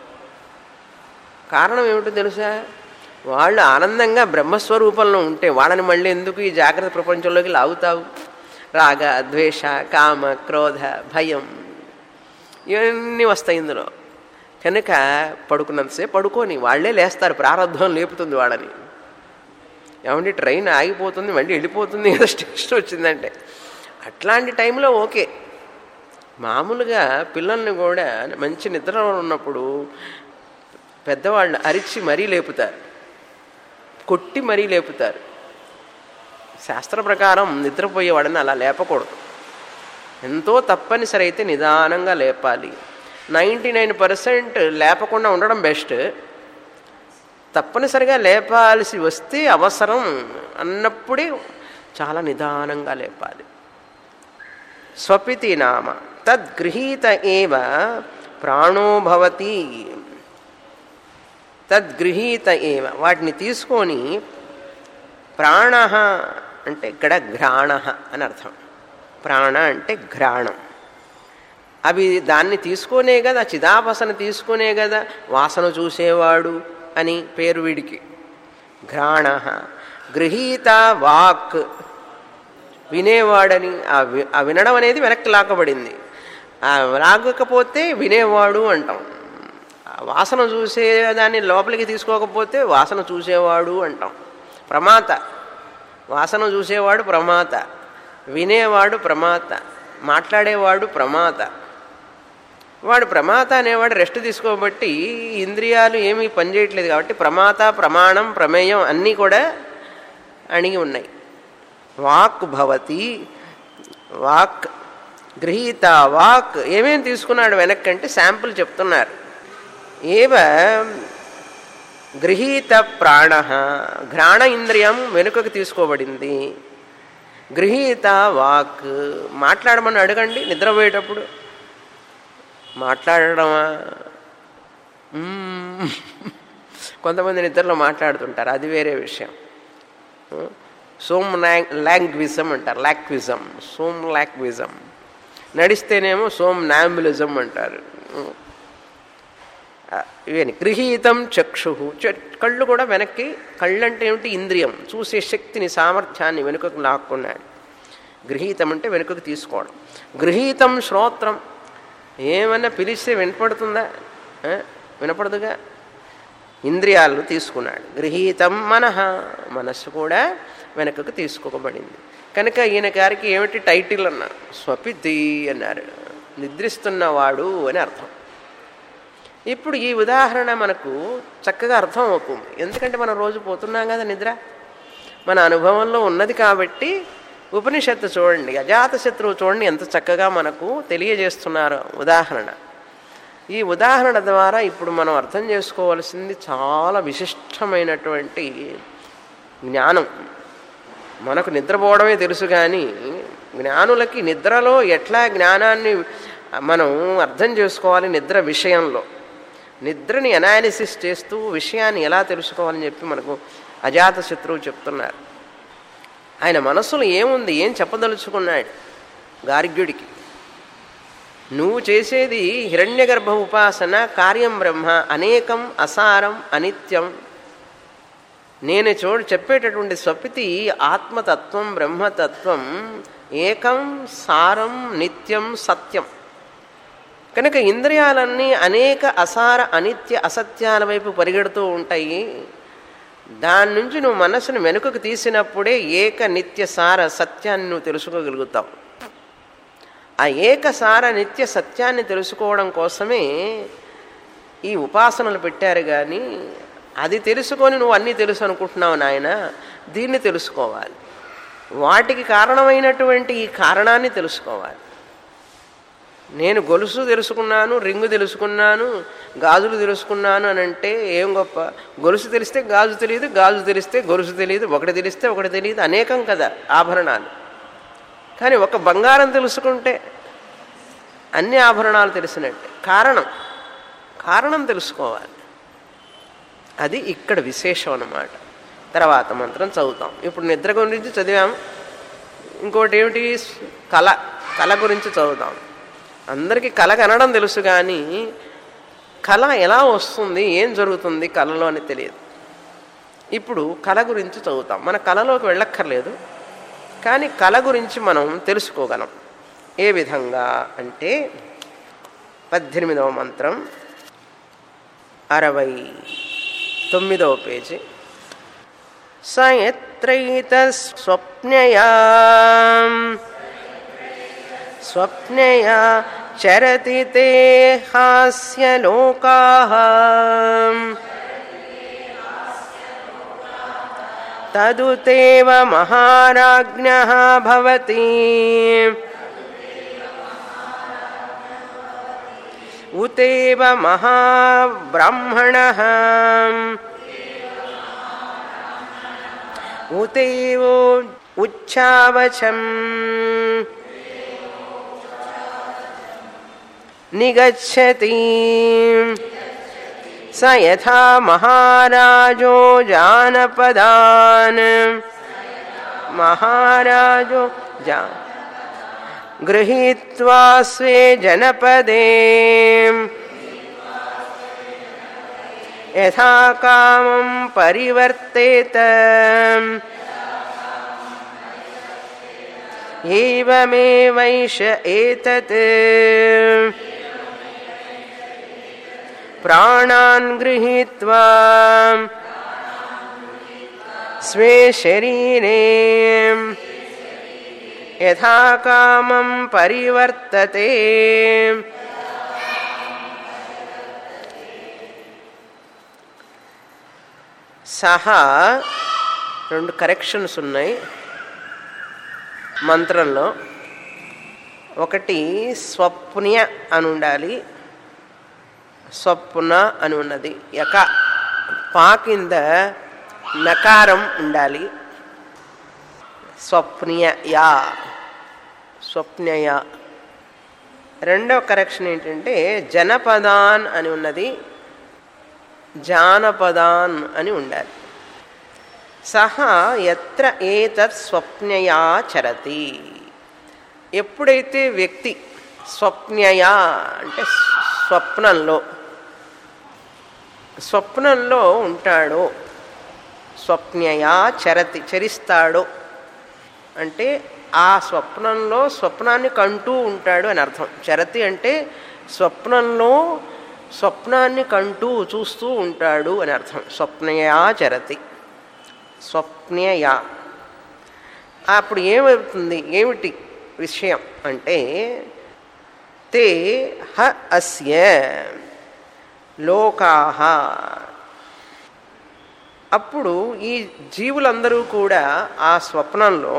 కారణం ఏమిటో తెలుసా వాళ్ళు ఆనందంగా బ్రహ్మస్వరూపంలో ఉంటే వాళ్ళని మళ్ళీ ఎందుకు ఈ జాగ్రత్త ప్రపంచంలోకి లాగుతావు రాగ ద్వేష కామ క్రోధ భయం ఇవన్నీ వస్తాయి ఇందులో కనుక పడుకున్నంతసేపు పడుకొని వాళ్ళే లేస్తారు ప్రారంభం లేపుతుంది వాళ్ళని ఏమండి ట్రైన్ ఆగిపోతుంది మళ్ళీ వెళ్ళిపోతుంది ఏదో స్టేషన్ వచ్చిందంటే అట్లాంటి టైంలో ఓకే మామూలుగా పిల్లల్ని కూడా మంచి నిద్రలో ఉన్నప్పుడు పెద్దవాళ్ళు అరిచి మరీ లేపుతారు కొట్టి మరీ లేపుతారు శాస్త్ర ప్రకారం నిద్రపోయేవాడని అలా లేపకూడదు ఎంతో తప్పనిసరి అయితే నిదానంగా లేపాలి నైంటీ నైన్ పర్సెంట్ లేపకుండా ఉండడం బెస్ట్ తప్పనిసరిగా లేపాల్సి వస్తే అవసరం అన్నప్పుడే చాలా నిదానంగా లేపాలి స్వపితి నామ తద్గృహీత ఏవ ప్రాణోభవతి తద్గృహీత ఏవ వాటిని తీసుకొని ప్రాణ అంటే ఇక్కడ ఘ్రాణ అని అర్థం ప్రాణ అంటే ఘ్రాణం అవి దాన్ని తీసుకునే కదా చిదాపసన తీసుకునే కదా వాసన చూసేవాడు అని పేరు వీడికి ఘ్రాణ గృహీత వాక్ వినేవాడని ఆ వి ఆ వినడం అనేది వెనక్కి లాక్కబడింది ఆ లాగకపోతే వినేవాడు అంటాం ఆ వాసన చూసేదాన్ని లోపలికి తీసుకోకపోతే వాసన చూసేవాడు అంటాం ప్రమాత వాసన చూసేవాడు ప్రమాత వినేవాడు ప్రమాత మాట్లాడేవాడు ప్రమాత వాడు ప్రమాత అనేవాడు రెస్ట్ తీసుకోబట్టి ఇంద్రియాలు ఏమీ పనిచేయట్లేదు కాబట్టి ప్రమాత ప్రమాణం ప్రమేయం అన్నీ కూడా అణిగి ఉన్నాయి వాక్ భవతి వాక్ గృహీత వాక్ ఏమేమి తీసుకున్నాడు వెనక్కంటే శాంపుల్ చెప్తున్నారు ఏవ గృహీత ప్రాణ ఘ్రాణ ఇంద్రియం వెనుకకు తీసుకోబడింది గృహీత వాక్ మాట్లాడమని అడగండి నిద్రపోయేటప్పుడు మాట్లాడడమా మ్మ్. కొంతమంది నిద్రలో మాట్లాడుతుంటారు అది వేరే విషయం సోమ్ లాంగ్విజం అంటారు లాక్విజం సోమ్ లాక్విజం నడిస్తేనేమో సోమ్ నాంబులిజం అంటారు ఇవన్నీ గృహీతం చక్షు చ- కళ్ళు కూడా వెనక్కి కళ్ళు అంటే ఏమిటి ఇంద్రియం చూసే శక్తిని సామర్థ్యాన్ని వెనుకకు లాక్కున్నాడు గృహీతం అంటే వెనుకకు తీసుకోవడం గృహీతం శ్రోత్రం ఏమన్నా పిలిస్తే వినపడుతుందా ఆ? వినపడదుగా ఇంద్రియాలను తీసుకున్నాడు గృహీతం మనహ మనస్సు కూడా వెనకకు తీసుకోబడింది కనుక ఈయన గారికి ఏమిటి టైటిల్ అన్నారు స్వపితి అన్నారు నిద్రిస్తున్నవాడు అని అర్థం ఇప్పుడు ఈ ఉదాహరణ మనకు చక్కగా అర్థం అవుతుంది ఎందుకంటే మనం రోజు పోతున్నాం కదా నిద్ర మన అనుభవంలో ఉన్నది కాబట్టి ఉపనిషత్తు చూడండి అజాత శత్రువు చూడండి ఎంత చక్కగా మనకు తెలియజేస్తున్నారు ఉదాహరణ ఈ ఉదాహరణ ద్వారా ఇప్పుడు మనం అర్థం చేసుకోవాల్సింది చాలా విశిష్టమైనటువంటి జ్ఞానం మనకు నిద్రపోవడమే తెలుసు కానీ జ్ఞానులకి నిద్రలో ఎట్లా జ్ఞానాన్ని మనం అర్థం చేసుకోవాలి నిద్ర విషయంలో నిద్రని అనాలిసిస్ చేస్తూ విషయాన్ని ఎలా తెలుసుకోవాలని చెప్పి మనకు అజాత శత్రువు చెప్తున్నారు ఆయన మనస్సులో ఏముంది ఏం చెప్పదలుచుకున్నాడు గార్గ్యుడికి నువ్వు చేసేది హిరణ్యగర్భ ఉపాసన కార్యం బ్రహ్మ అనేకం అసారం అనిత్యం నేను చూడు చెప్పేటటువంటి స్వపితి ఆత్మతత్వం బ్రహ్మతత్వం ఏకం సారం నిత్యం సత్యం కనుక ఇంద్రియాలన్నీ అనేక అసార అనిత్య అసత్యాల వైపు పరిగెడుతూ ఉంటాయి దాని నుంచి నువ్వు మనసును వెనుకకు తీసినప్పుడే ఏక నిత్య సార సత్యాన్ని నువ్వు తెలుసుకోగలుగుతావు ఆ ఏకసార నిత్య సత్యాన్ని తెలుసుకోవడం కోసమే ఈ ఉపాసనలు పెట్టారు కానీ అది తెలుసుకొని నువ్వు అన్నీ తెలుసు అనుకుంటున్నావు నాయన దీన్ని తెలుసుకోవాలి వాటికి కారణమైనటువంటి ఈ కారణాన్ని తెలుసుకోవాలి నేను గొలుసు తెలుసుకున్నాను రింగు తెలుసుకున్నాను గాజులు తెలుసుకున్నాను అని అంటే ఏం గొప్ప గొలుసు తెలిస్తే గాజు తెలియదు గాజు తెలిస్తే గొలుసు తెలియదు ఒకటి తెలిస్తే ఒకటి తెలియదు అనేకం కదా ఆభరణాలు కానీ ఒక బంగారం తెలుసుకుంటే అన్ని ఆభరణాలు తెలిసినట్టే కారణం కారణం తెలుసుకోవాలి అది ఇక్కడ విశేషం అన్నమాట తర్వాత మంత్రం చదువుతాం ఇప్పుడు నిద్ర గురించి చదివాం ఇంకోటి ఏమిటి కళ కళ గురించి చదువుతాం అందరికీ కళ కనడం తెలుసు కానీ కళ ఎలా వస్తుంది ఏం జరుగుతుంది కళలో అని తెలియదు ఇప్పుడు కళ గురించి చదువుతాం మన కళలోకి వెళ్ళక్కర్లేదు కానీ కళ గురించి మనం తెలుసుకోగలం ఏ విధంగా అంటే పద్దెనిమిదవ మంత్రం అరవై తొమ్మిదవ పేజీ సయత్రైత స్వప్నయా స్వప్నయా చరతి తే హాస్యలోకా తదుతేవ మహారాజ్ఞ భవతి ఉతేవ మహాబ్రాహ్మణ ఉతేవో ఉచ్చావచం నిగచ్చతి స యథా మహారాజో జానపదాన్ మహారాజో జా గృహీత్వా స్వే జనపదే యథా కామం పరివర్తేత ఏవమేవైష ఏతత్ ప్రాణాన్ గృహీత్వా స్వే శరీరే యథా కామం పరివర్తతే సహా రెండు కరెక్షన్స్ ఉన్నాయి మంత్రంలో ఒకటి స్వప్న్య అని ఉండాలి స్వప్న అని ఉన్నది యక పా కింద నకారం ఉండాలి స్వప్నియయా స్వప్నయ రెండవ కరెక్షన్ ఏంటంటే జనపదాన్ అని ఉన్నది జానపదాన్ అని ఉండాలి సహా ఎత్ర ఏతత్ స్వప్నయా చరతి ఎప్పుడైతే వ్యక్తి స్వప్నయా అంటే స్వప్నంలో స్వప్నంలో ఉంటాడో స్వప్నయా చరతి చరిస్తాడో అంటే ఆ స్వప్నంలో స్వప్నాన్ని కంటూ ఉంటాడు అని అర్థం చరతి అంటే స్వప్నంలో స్వప్నాన్ని కంటూ చూస్తూ ఉంటాడు అని అర్థం స్వప్నయా చరతి స్వప్నయా అప్పుడు ఏమవుతుంది ఏమిటి విషయం అంటే తే హ అస్య లోకాహ అప్పుడు ఈ జీవులందరూ కూడా ఆ స్వప్నంలో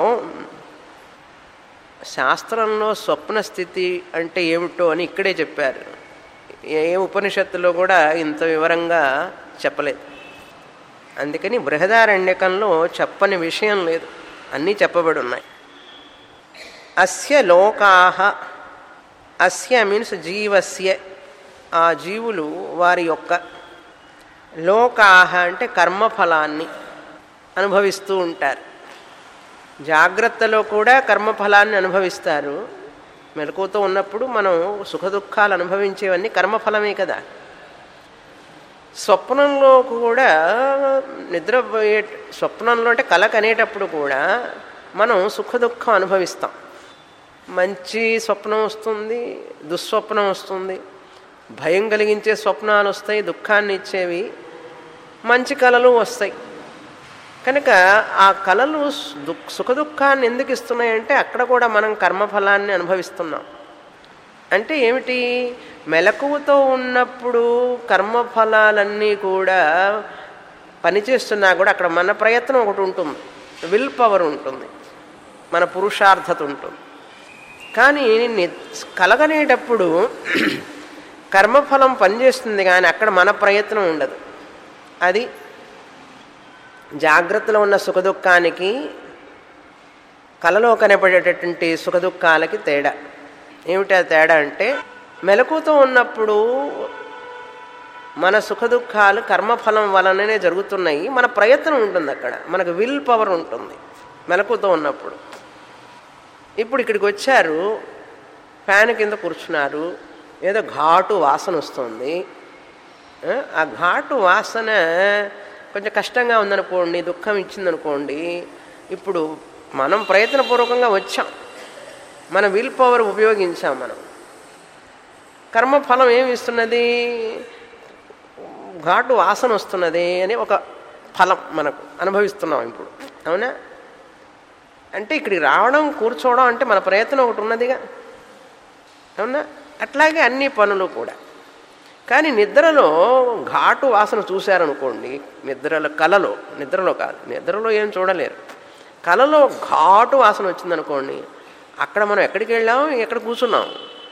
శాస్త్రంలో స్వప్న స్థితి అంటే ఏమిటో అని ఇక్కడే చెప్పారు ఏ ఉపనిషత్తులో కూడా ఇంత వివరంగా చెప్పలేదు అందుకని బృహదారణ్యకంలో చెప్పని విషయం లేదు అన్నీ చెప్పబడి ఉన్నాయి అస్య లోకాహ అస్య మీన్స్ జీవస్య ఆ జీవులు వారి యొక్క లోకాహ అంటే కర్మఫలాన్ని అనుభవిస్తూ ఉంటారు జాగ్రత్తలో కూడా కర్మఫలాన్ని అనుభవిస్తారు మెలకువతో ఉన్నప్పుడు మనం సుఖ దుఃఖాలు అనుభవించేవన్నీ కర్మఫలమే కదా స్వప్నంలో కూడా నిద్రపోయే స్వప్నంలో అంటే కళ కనేటప్పుడు కూడా మనం సుఖ దుఃఖం అనుభవిస్తాం మంచి స్వప్నం వస్తుంది దుస్వప్నం వస్తుంది భయం కలిగించే స్వప్నాలు వస్తాయి దుఃఖాన్ని ఇచ్చేవి మంచి కళలు వస్తాయి కనుక ఆ కళలు దుఃఖ సుఖ దుఃఖాన్ని ఎందుకు ఇస్తున్నాయంటే అక్కడ కూడా మనం కర్మఫలాన్ని అనుభవిస్తున్నాం అంటే ఏమిటి మెలకువతో ఉన్నప్పుడు కర్మఫలాలన్నీ కూడా పనిచేస్తున్నా కూడా అక్కడ మన ప్రయత్నం ఒకటి ఉంటుంది విల్ పవర్ ఉంటుంది మన పురుషార్థత ఉంటుంది కానీ ని- కలగనేటప్పుడు కర్మఫలం పనిచేస్తుంది కానీ అక్కడ మన ప్రయత్నం ఉండదు అది జాగ్రత్తలో ఉన్న సుఖదుఖానికి కలలో కనపడేటటువంటి సుఖదుఖాలకి తేడా ఏమిటి ఆ తేడా అంటే మెలకుతో ఉన్నప్పుడు మన సుఖదుఖాలు కర్మఫలం వలననే జరుగుతున్నాయి మన ప్రయత్నం ఉంటుంది అక్కడ మనకు విల్ పవర్ ఉంటుంది మెలకుతో ఉన్నప్పుడు ఇప్పుడు ఇక్కడికి వచ్చారు ఫ్యాన్ కింద కూర్చున్నారు ఏదో ఘాటు వాసన వస్తుంది ఆ, ఆ ఘాటు వాసన కొంచెం కష్టంగా ఉందనుకోండి దుఃఖం ఇచ్చిందనుకోండి ఇప్పుడు మనం ప్రయత్నపూర్వకంగా వచ్చాం మన విల్ పవర్ ఉపయోగించాం మనం కర్మఫలం ఏమి ఇస్తున్నది ఘాటు వాసన వస్తున్నది అని ఒక ఫలం మనకు అనుభవిస్తున్నాం ఇప్పుడు అవునా అంటే ఇక్కడికి రావడం కూర్చోవడం అంటే మన ప్రయత్నం ఒకటి ఉన్నదిగా అవునా అట్లాగే అన్ని పనులు కూడా కానీ నిద్రలో ఘాటు వాసన చూశారనుకోండి నిద్రలో కలలో నిద్రలో కాదు నిద్రలో ఏం చూడలేరు కలలో ఘాటు వాసన వచ్చిందనుకోండి అక్కడ మనం ఎక్కడికి వెళ్ళాం ఎక్కడ కూర్చున్నాం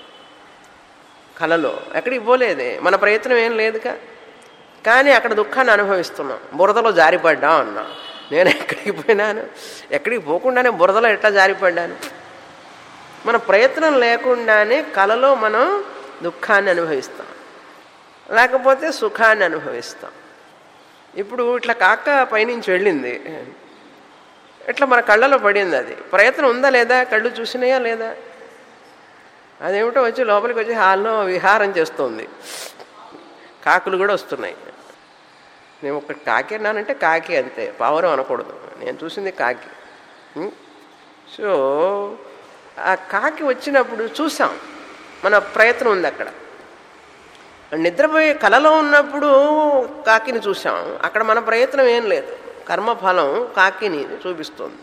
కలలో ఎక్కడికి పోలేదే మన ప్రయత్నం ఏం లేదుగా కానీ అక్కడ దుఃఖాన్ని అనుభవిస్తున్నాం బురదలో జారిపడ్డాం అన్నా నేను ఎక్కడికి పోయినాను ఎక్కడికి పోకుండానే బురదలో ఎట్లా జారిపడ్డాను మన ప్రయత్నం లేకుండానే కలలో మనం దుఃఖాన్ని అనుభవిస్తాం లేకపోతే సుఖాన్ని అనుభవిస్తాం ఇప్పుడు ఇట్లా కాక పైనుంచి వెళ్ళింది ఇట్లా మన కళ్ళలో పడింది అది ప్రయత్నం ఉందా లేదా కళ్ళు చూసినాయా లేదా అదేమిటో వచ్చి లోపలికి వచ్చి హాల్లో విహారం చేస్తుంది కాకులు కూడా వస్తున్నాయి నేను ఒక కాకి అన్నానంటే కాకి అంతే పావురం అనకూడదు నేను చూసింది కాకి ఉం? సో ఆ కాకి వచ్చినప్పుడు చూసాం మన ప్రయత్నం ఉంది అక్కడ నిద్రపోయే కలలో ఉన్నప్పుడు కాకిని చూసాం అక్కడ మన ప్రయత్నం ఏం లేదు కర్మఫలం కాకిని చూపిస్తుంది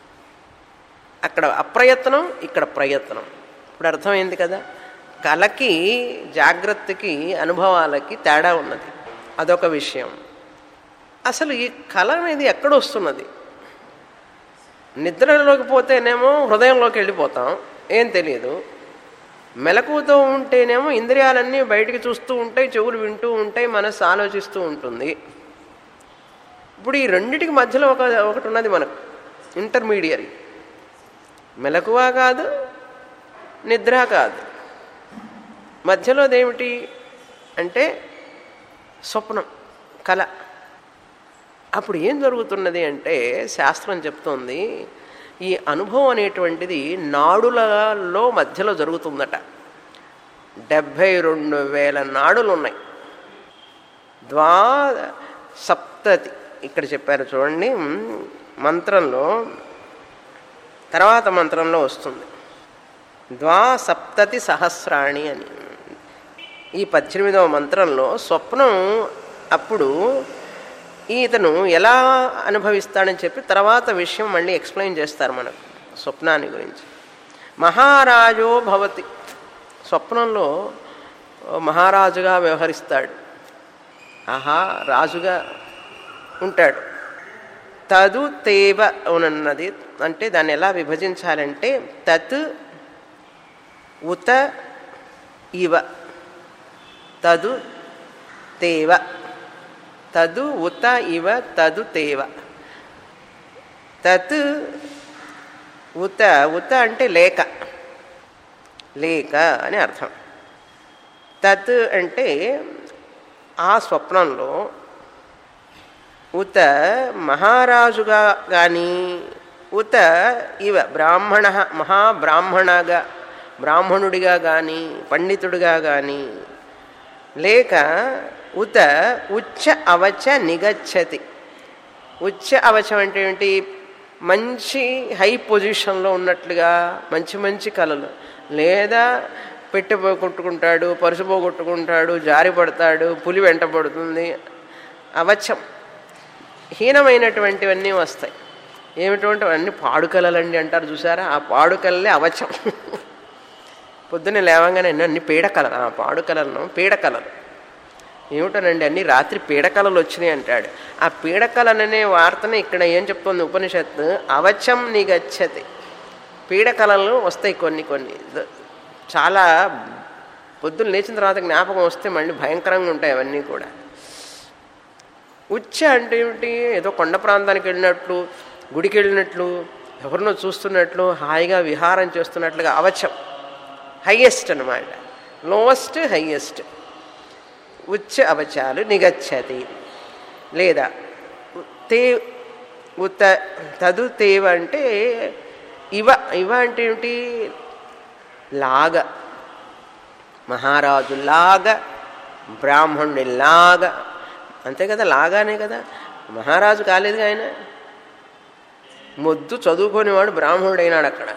అక్కడ అప్రయత్నం ఇక్కడ ప్రయత్నం ఇప్పుడు అర్థమైంది కదా కళకి జాగ్రత్తకి అనుభవాలకి తేడా ఉన్నది అదొక విషయం అసలు ఈ కళ అనేది ఎక్కడ వస్తున్నది నిద్రలోకి పోతేనేమో హృదయంలోకి వెళ్ళిపోతాం ఏం తెలియదు మెలకువతో ఉంటేనేమో ఇంద్రియాలన్నీ బయటికి చూస్తూ ఉంటాయి చెవులు వింటూ ఉంటాయి మనసు ఆలోచిస్తూ ఉంటుంది ఇప్పుడు ఈ రెండిటికి మధ్యలో ఒక ఒకటి ఉన్నది మనకు ఇంటర్మీడియరీ మెలకువ కాదు నిద్ర కాదు మధ్యలోదేమిటి అంటే స్వప్నం కళ అప్పుడు ఏం జరుగుతున్నది అంటే శాస్త్రం చెప్తోంది ఈ అనుభవం అనేటువంటిది నాడులలో మధ్యలో జరుగుతుందట డెబ్భై రెండు వేల నాడులు ఉన్నాయి ద్వా సప్తతి ఇక్కడ చెప్పారు చూడండి మంత్రంలో తర్వాత మంత్రంలో వస్తుంది ద్వా సప్తతి సహస్రాణి అని ఈ పద్దెనిమిదవ మంత్రంలో స్వప్నం అప్పుడు ఇతను ఎలా అనుభవిస్తాడని చెప్పి తర్వాత విషయం మళ్ళీ ఎక్స్ప్లెయిన్ చేస్తారు మనకు స్వప్నాన్ని గురించి మహారాజో భవతి స్వప్నంలో మహారాజుగా వ్యవహరిస్తాడు ఆహా రాజుగా ఉంటాడు తదు తేవ ఉన్నది అంటే దాన్ని ఎలా విభజించాలంటే తత్ ఉత ఇవ తదు తేవ తదు ఉత ఇవ తదు తేవ తత్ ఉత ఉత అంటే లేక లేక అని అర్థం తత్ అంటే ఆ స్వప్నంలో ఉత మహారాజుగా కానీ ఉత ఇవ బ్రాహ్మణ మహాబ్రాహ్మణగా బ్రాహ్మణుడిగా కానీ పండితుడిగా కానీ లేక ఉత ఉచ్చ అవచ నిగచ్చతి ఉచ్చ అవచం అంటే ఏంటి మంచి హై పొజిషన్లో ఉన్నట్లుగా మంచి మంచి కళలు లేదా పెట్టె పోగొట్టుకుంటాడు పరుసు పోగొట్టుకుంటాడు జారి పడతాడు పులి వెంట పడుతుంది అవచం హీనమైనటువంటివన్నీ వస్తాయి ఏమిటువంటి అన్ని పాడుకలలండి అంటారు చూసారా ఆ పాడుకలలే అవచం పొద్దున్నే లేవగానే అన్ని పీడకలలు ఆ పాడుకలను పీడకలలు ఏమిటోనండి అన్ని రాత్రి పీడకలలు వచ్చినాయి అంటాడు ఆ పీడకలననే వార్తని ఇక్కడ ఏం చెప్తుంది ఉపనిషత్తు అవచం నిగచ్చతి పీడకలలు వస్తాయి కొన్ని కొన్ని చాలా పొద్దున్న లేచిన తర్వాత జ్ఞాపకం వస్తే మళ్ళీ భయంకరంగా ఉంటాయి అవన్నీ కూడా ఉచ్చ అంటే ఏమిటి ఏదో కొండ ప్రాంతానికి వెళ్ళినట్లు గుడికి వెళ్ళినట్లు ఎవరినో చూస్తున్నట్లు హాయిగా విహారం చేస్తున్నట్లుగా అవచం హయ్యెస్ట్ అనమాట లోవెస్ట్ హయ్యెస్ట్ ఉచ్చ అవచాలు నిగచ్చతి లేదా తే ఉత్త తదు తేవ అంటే ఇవ ఇవ అంటే ఏమిటి లాగ మహారాజులాగా బ్రాహ్మణుడిలాగా అంతే కదా లాగానే కదా మహారాజు కాలేదుగా ఆయన మొద్దు చదువుకునేవాడు బ్రాహ్మణుడైనాడు అక్కడ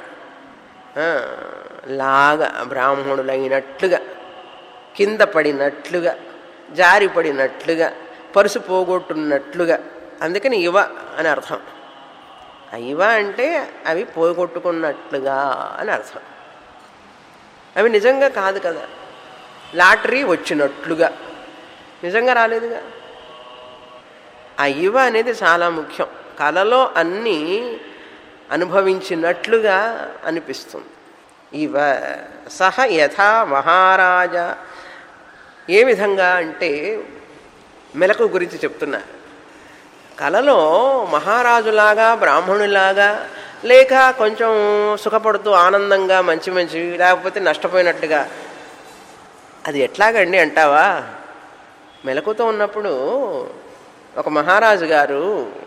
లాగా బ్రాహ్మణులైనట్లుగా కింద పడినట్లుగా జారి పడినట్లుగా పరుసు పోగొట్టున్నట్లుగా అందుకని ఇవ అని అర్థం ఆ ఇవ అంటే అవి పోగొట్టుకున్నట్లుగా అని అర్థం అవి నిజంగా కాదు కదా లాటరీ వచ్చినట్లుగా నిజంగా రాలేదుగా ఆ ఇవ అనేది చాలా ముఖ్యం కళలో అన్నీ అనుభవించినట్లుగా అనిపిస్తుంది ఇవ సహ యథా మహారాజా ఏ విధంగా అంటే మెలకు గురించి చెప్తున్నారు కళలో మహారాజులాగా బ్రాహ్మణులాగా లేక కొంచెం సుఖపడుతూ ఆనందంగా మంచి మంచి లేకపోతే నష్టపోయినట్టుగా అది ఎట్లాగండి అంటావా మెలకుతో ఉన్నప్పుడు ఒక మహారాజు గారు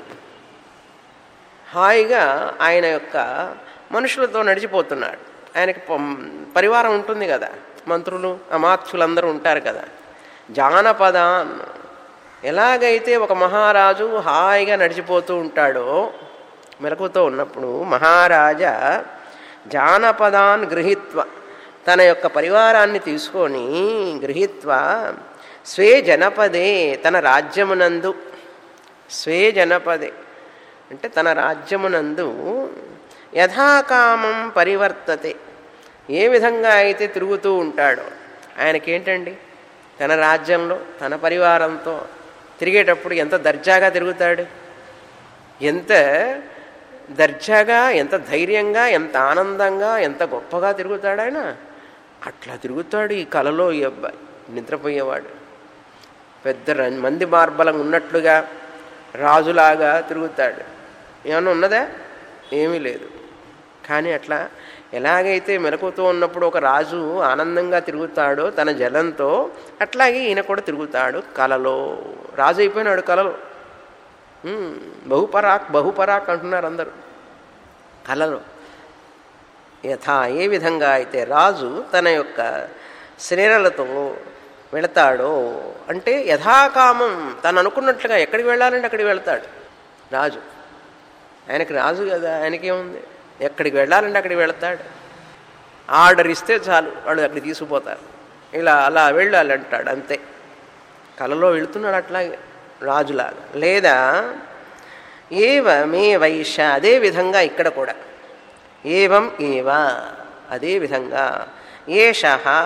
హాయిగా ఆయన యొక్క మనుషులతో నడిచిపోతున్నాడు ఆయనకి పరివారం ఉంటుంది కదా మంత్రులు అమాత్యులందరూ ఉంటారు కదా జానపదాన్ ఎలాగైతే ఒక మహారాజు హాయిగా నడిచిపోతూ ఉంటాడో మెలకుతో ఉన్నప్పుడు మహారాజా జానపదాన్ గృహీత్వ తన యొక్క పరివారాన్ని తీసుకొని గృహీత్వ స్వే జనపదే తన రాజ్యమునందు స్వే జనపదే అంటే తన రాజ్యమునందు యథాకామం పరివర్తతే ఏ విధంగా అయితే తిరుగుతూ ఉంటాడో ఆయనకేంటండి తన రాజ్యంలో తన పరివారంతో తిరిగేటప్పుడు ఎంత దర్జాగా తిరుగుతాడు ఎంత దర్జాగా ఎంత ధైర్యంగా ఎంత ఆనందంగా ఎంత గొప్పగా తిరుగుతాడు ఆయన అట్లా తిరుగుతాడు ఈ కలలో ఈ అబ్బాయి నిద్రపోయేవాడు పెద్ద మంది మార్బలం ఉన్నట్లుగా రాజులాగా తిరుగుతాడు ఏమన్నా ఉన్నదా ఏమీ లేదు కానీ అట్లా ఎలాగైతే మెలకుతో ఉన్నప్పుడు ఒక రాజు ఆనందంగా తిరుగుతాడో తన జలంతో అట్లాగే ఈయన కూడా తిరుగుతాడు కలలో రాజు అయిపోయినాడు కలలో బహుపరాక్ బహుపరాక్ అంటున్నారు అందరూ కలలో యథా ఏ విధంగా అయితే రాజు తన యొక్క శ్రేణలతో వెళతాడో అంటే యథాకామం తను అనుకున్నట్లుగా ఎక్కడికి వెళ్ళాలంటే అక్కడికి వెళతాడు రాజు ఆయనకి రాజు కదా ఆయనకేముంది ఎక్కడికి వెళ్ళాలంటే అక్కడికి వెళతాడు ఆర్డర్ ఇస్తే చాలు వాడు అక్కడికి తీసుకుపోతారు ఇలా అలా వెళ్ళాలి అంటాడు అంతే కలలో వెళుతున్నాడు అట్లాగే రాజులాగా లేదా ఏవ మే వైశ్య అదే విధంగా ఇక్కడ కూడా ఏవం ఏవ అదే విధంగా ఏష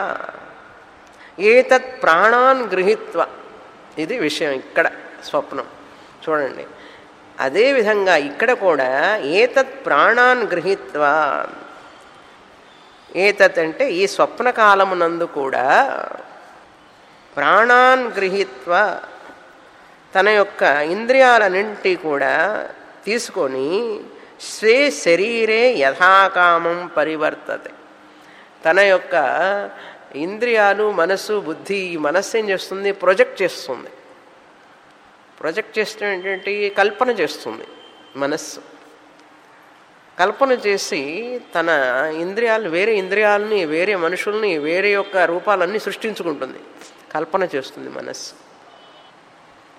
ఏతత్ ప్రాణాన్ గృహీత్వ ఇది విషయం ఇక్కడ స్వప్నం చూడండి అదేవిధంగా ఇక్కడ కూడా ఏతత్ ప్రాణాన్ గృహీత్వ ఏతత్ అంటే ఈ స్వప్నకాలమునందు కూడా ప్రాణాన్ గృహీత్వ తన యొక్క ఇంద్రియాలన్నింటి కూడా తీసుకొని స్వే శరీరే యథాకామం పరివర్తతే తన యొక్క ఇంద్రియాలు మనసు బుద్ధి ఈ మనస్సు ఏం చేస్తుంది ప్రొజెక్ట్ చేస్తుంది ప్రొజెక్ట్ చేస్తే ఏంటంటే కల్పన చేస్తుంది మనస్సు కల్పన చేసి తన ఇంద్రియాలు వేరే ఇంద్రియాలని వేరే మనుషుల్ని వేరే యొక్క రూపాలన్నీ సృష్టించుకుంటుంది కల్పన చేస్తుంది మనస్సు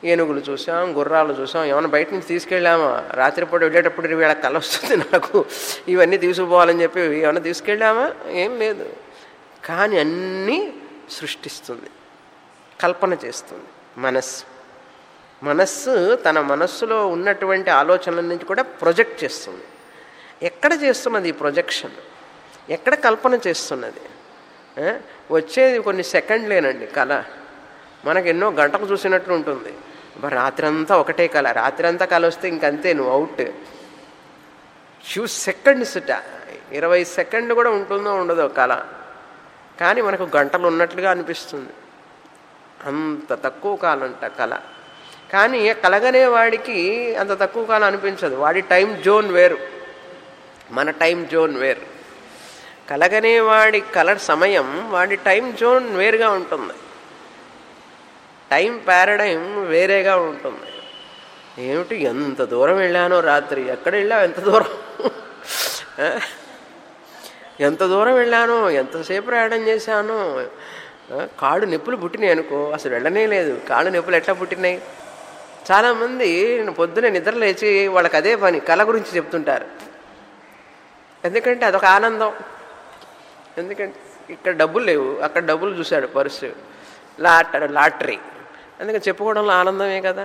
ఏనుగులు చూసాం గుర్రాలు చూసాం ఏమైనా బయట నుంచి తీసుకెళ్ళామా రాత్రిపూట వెళ్ళేటప్పుడు వీళ్ళ కల వస్తుంది నాకు ఇవన్నీ తీసుకుపోవాలని చెప్పి ఏమైనా తీసుకెళ్ళామా ఏం లేదు కానీ అన్నీ సృష్టిస్తుంది కల్పన చేస్తుంది మనస్సు మనస్సు తన మనస్సులో ఉన్నటువంటి ఆలోచనల నుంచి కూడా ప్రొజెక్ట్ చేస్తుంది ఎక్కడ చేస్తున్నది ఈ ప్రొజెక్షన్ ఎక్కడ కల్పన చేస్తున్నది ఆ? వచ్చేది కొన్ని సెకండ్లేనండి కళ మనకు ఎన్నో గంటలు చూసినట్టు ఉంటుంది మరి రాత్రి అంతా ఒకటే కళ రాత్రి అంతా కళ వస్తే ఇంకంతే నువ్వు అవుట్ ఫ్యూ సెకండ్స్ ఇరవై సెకండ్ కూడా ఉంటుందో ఉండదో కళ కానీ మనకు గంటలు ఉన్నట్లుగా అనిపిస్తుంది అంత తక్కువ కాలంట కళ కానీ కలగనే వాడికి అంత తక్కువ కాలం అనిపించదు వాడి టైం జోన్ వేరు మన టైం జోన్ వేరు కలగనే వాడి కల సమయం వాడి టైం జోన్ వేరుగా ఉంటుంది టైం పారడైం వేరేగా ఉంటుంది ఏమిటి ఎంత దూరం వెళ్ళానో రాత్రి ఎక్కడ వెళ్ళావు ఎంత దూరం ఆ? ఎంత దూరం వెళ్ళానో ఎంతసేపు ప్రయాణం చేశానో ఆ, కాళ్ళు నొప్పులు పుట్టినాయి అనుకో అసలు వెళ్ళనే లేదు కాళ్ళు నొప్పులు ఎట్లా పుట్టినాయి చాలామంది పొద్దునే నిద్ర లేచి వాళ్ళకి అదే పని కళ గురించి చెప్తుంటారు ఎందుకంటే అదొక ఆనందం ఎందుకంటే ఇక్కడ డబ్బులు లేవు అక్కడ డబ్బులు చూశాడు పర్సు లాట లాటరీ అందుకని చెప్పుకోవడంలో ఆనందమే కదా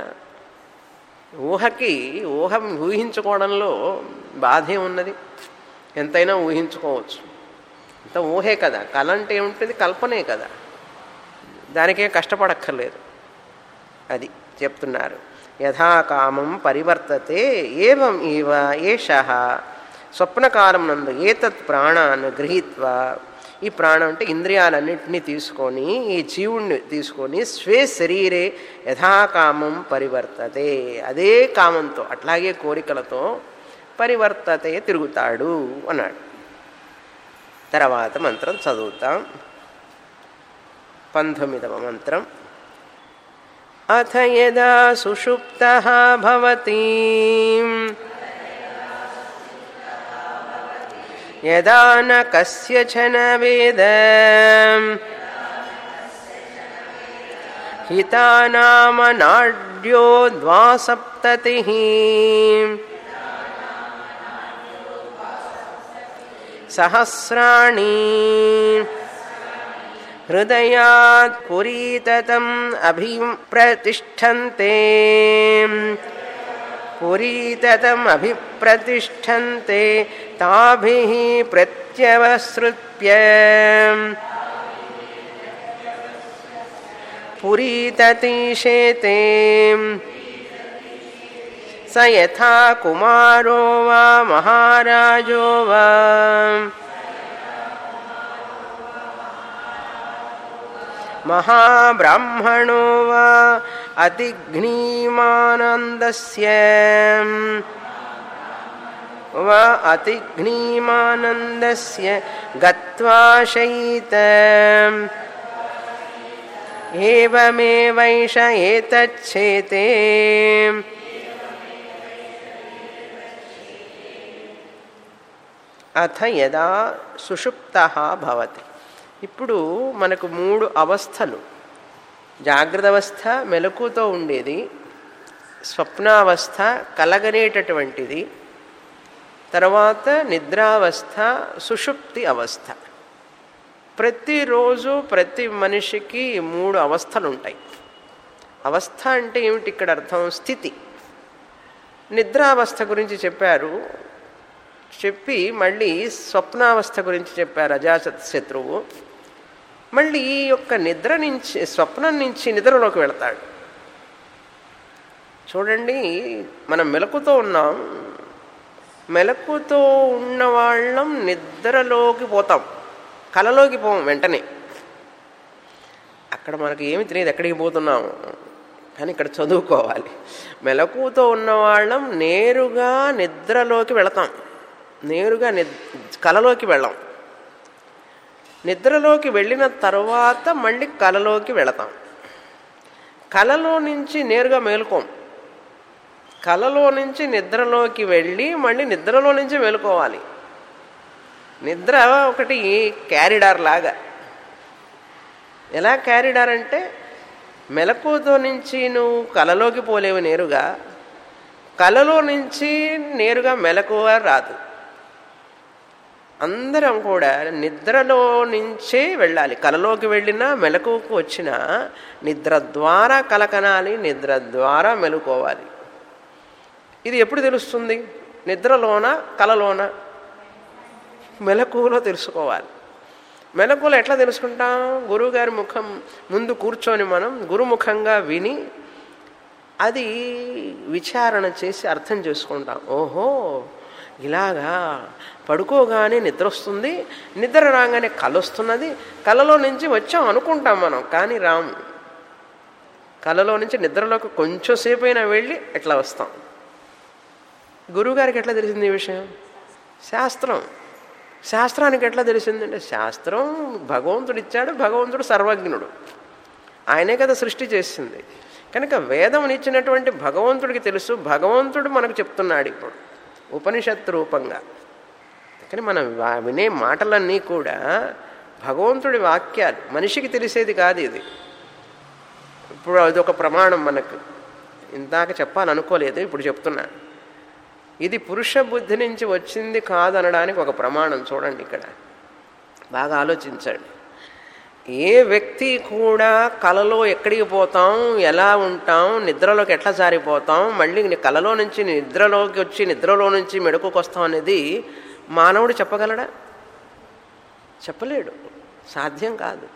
ఊహకి ఊహ ఊహించుకోవడంలో బాధే ఉన్నది ఎంతైనా ఊహించుకోవచ్చు అంత ఊహే కదా కళ అంటే ఏముంటుంది కల్పనే కదా దానికే కష్టపడక్కర్లేదు అది చెప్తున్నారు యథాకామం పరివర్తతే ఏవం ఇవ ఏష స్వప్నకాలం నందు ఏతత్ ప్రాణాన్ని గృహీత్వా ఈ ప్రాణం అంటే ఇంద్రియాలన్నింటినీ తీసుకొని ఈ జీవుణ్ణి తీసుకొని స్వే శరీరే యథాకామం పరివర్తతే అదే కామంతో అట్లాగే కోరికలతో పరివర్తతే తిరుగుతాడు అన్నాడు తర్వాత మంత్రం చదువుతాం పంతొమ్మిదవ మంత్రం అథ యదా సుషుప్త భవతి యదా న కస్యచన వేద హితానామ నాడ్యో ద్వాసప్తతి సహస్రాణి హృదయాత్ పురీతతం అభిప్రతిష్టంతే పురీతతం అభిప్రతిష్టంతే తాభిః ప్రత్యవసృత్య పురీతతీషేతే స యథా కుమారో వా మహారాజో వా महाब्राह्मणो वा अतिघ्नीमानन्दस्य वा अतिघ्नीमानन्दस्य गत्वा शयित एवमेवैष एतच्छेते అథ యదా సుషుప్త భవతి ఇప్పుడు మనకు మూడు అవస్థలు జాగ్రత్త అవస్థ మెలకుతో ఉండేది స్వప్నావస్థ కలగనేటటువంటిది తర్వాత నిద్రావస్థ సుషుప్తి అవస్థ ప్రతిరోజు ప్రతి మనిషికి ఈ మూడు అవస్థలు ఉంటాయి అవస్థ అంటే ఏమిటి ఇక్కడ అర్థం స్థితి నిద్రావస్థ గురించి చెప్పారు చెప్పి మళ్ళీ స్వప్నావస్థ గురించి చెప్పారు అజాసత్ శత్రువు మళ్ళీ ఈ యొక్క నిద్ర నుంచి స్వప్నం నుంచి నిద్రలోకి వెళతాడు చూడండి మనం మెలకుతో ఉన్నాం మెలకుతో ఉన్న వాళ్ళం నిద్రలోకి పోతాం కలలోకి పోం వెంటనే అక్కడ మనకు ఏమి తెలియదు ఎక్కడికి పోతున్నాము కానీ ఇక్కడ చదువుకోవాలి మెలకుతో ఉన్నవాళ్ళం నేరుగా నిద్రలోకి వెళతాం నేరుగా నిద్ కలలోకి వెళ్ళాం నిద్రలోకి వెళ్ళిన తర్వాత మళ్ళీ కలలోకి వెళతాం కలలో నుంచి నేరుగా మేలుకోం కలలో నుంచి నిద్రలోకి వెళ్ళి మళ్ళీ నిద్రలో నుంచి మేలుకోవాలి నిద్ర ఒకటి క్యారిడార్ లాగా ఎలా క్యారిడార్ అంటే మెలకువతో నుంచి నువ్వు కలలోకి పోలేవు నేరుగా కలలో నుంచి నేరుగా మెలకువ రాదు అందరం కూడా నిద్రలో నుంచే వెళ్ళాలి కలలోకి వెళ్ళినా మెలకువకు వచ్చినా నిద్ర ద్వారా కలకనాలి నిద్ర ద్వారా మెలుకోవాలి ఇది ఎప్పుడు తెలుస్తుంది నిద్రలోన కలలోన మెలకువలో తెలుసుకోవాలి మెలకువలో ఎట్లా తెలుసుకుంటాం గురువుగారి ముఖం ముందు కూర్చొని మనం గురుముఖంగా విని అది విచారణ చేసి అర్థం చేసుకుంటాం ఓహో ఇలాగా పడుకోగానే నిద్ర వస్తుంది నిద్ర రాగానే కళ వస్తున్నది కళలో నుంచి వచ్చాం అనుకుంటాం మనం కానీ రాము కళలో నుంచి నిద్రలోకి కొంచెం సేపు అయినా వెళ్ళి ఎట్లా వస్తాం గురువుగారికి ఎట్లా తెలిసింది ఈ విషయం శాస్త్రం శాస్త్రానికి ఎట్లా తెలిసిందంటే శాస్త్రం భగవంతుడు ఇచ్చాడు భగవంతుడు సర్వజ్ఞుడు ఆయనే కదా సృష్టి చేసింది కనుక వేదం ఇచ్చినటువంటి భగవంతుడికి తెలుసు భగవంతుడు మనకు చెప్తున్నాడు ఇప్పుడు ఉపనిషత్తు రూపంగా కానీ మనం వా- వినే మాటలన్నీ కూడా భగవంతుడి వాక్యాలు మనిషికి తెలిసేది కాదు ఇది ఇప్పుడు అదొక ప్రమాణం మనకు ఇందాక చెప్పాలనుకోలేదు ఇప్పుడు చెప్తున్నా ఇది పురుష బుద్ధి నుంచి వచ్చింది కాదనడానికి ఒక ప్రమాణం చూడండి ఇక్కడ బాగా ఆలోచించండి ఏ వ్యక్తి కూడా కలలో ఎక్కడికి పోతాం ఎలా ఉంటాం నిద్రలోకి ఎట్లా జారిపోతాం మళ్ళీ ని- కలలో నుంచి నిద్రలోకి వచ్చి నిద్రలో నుంచి మెడుకుకు వస్తాం అనేది మానవుడు చెప్పగలడా చెప్పలేడు సాధ్యం కాదు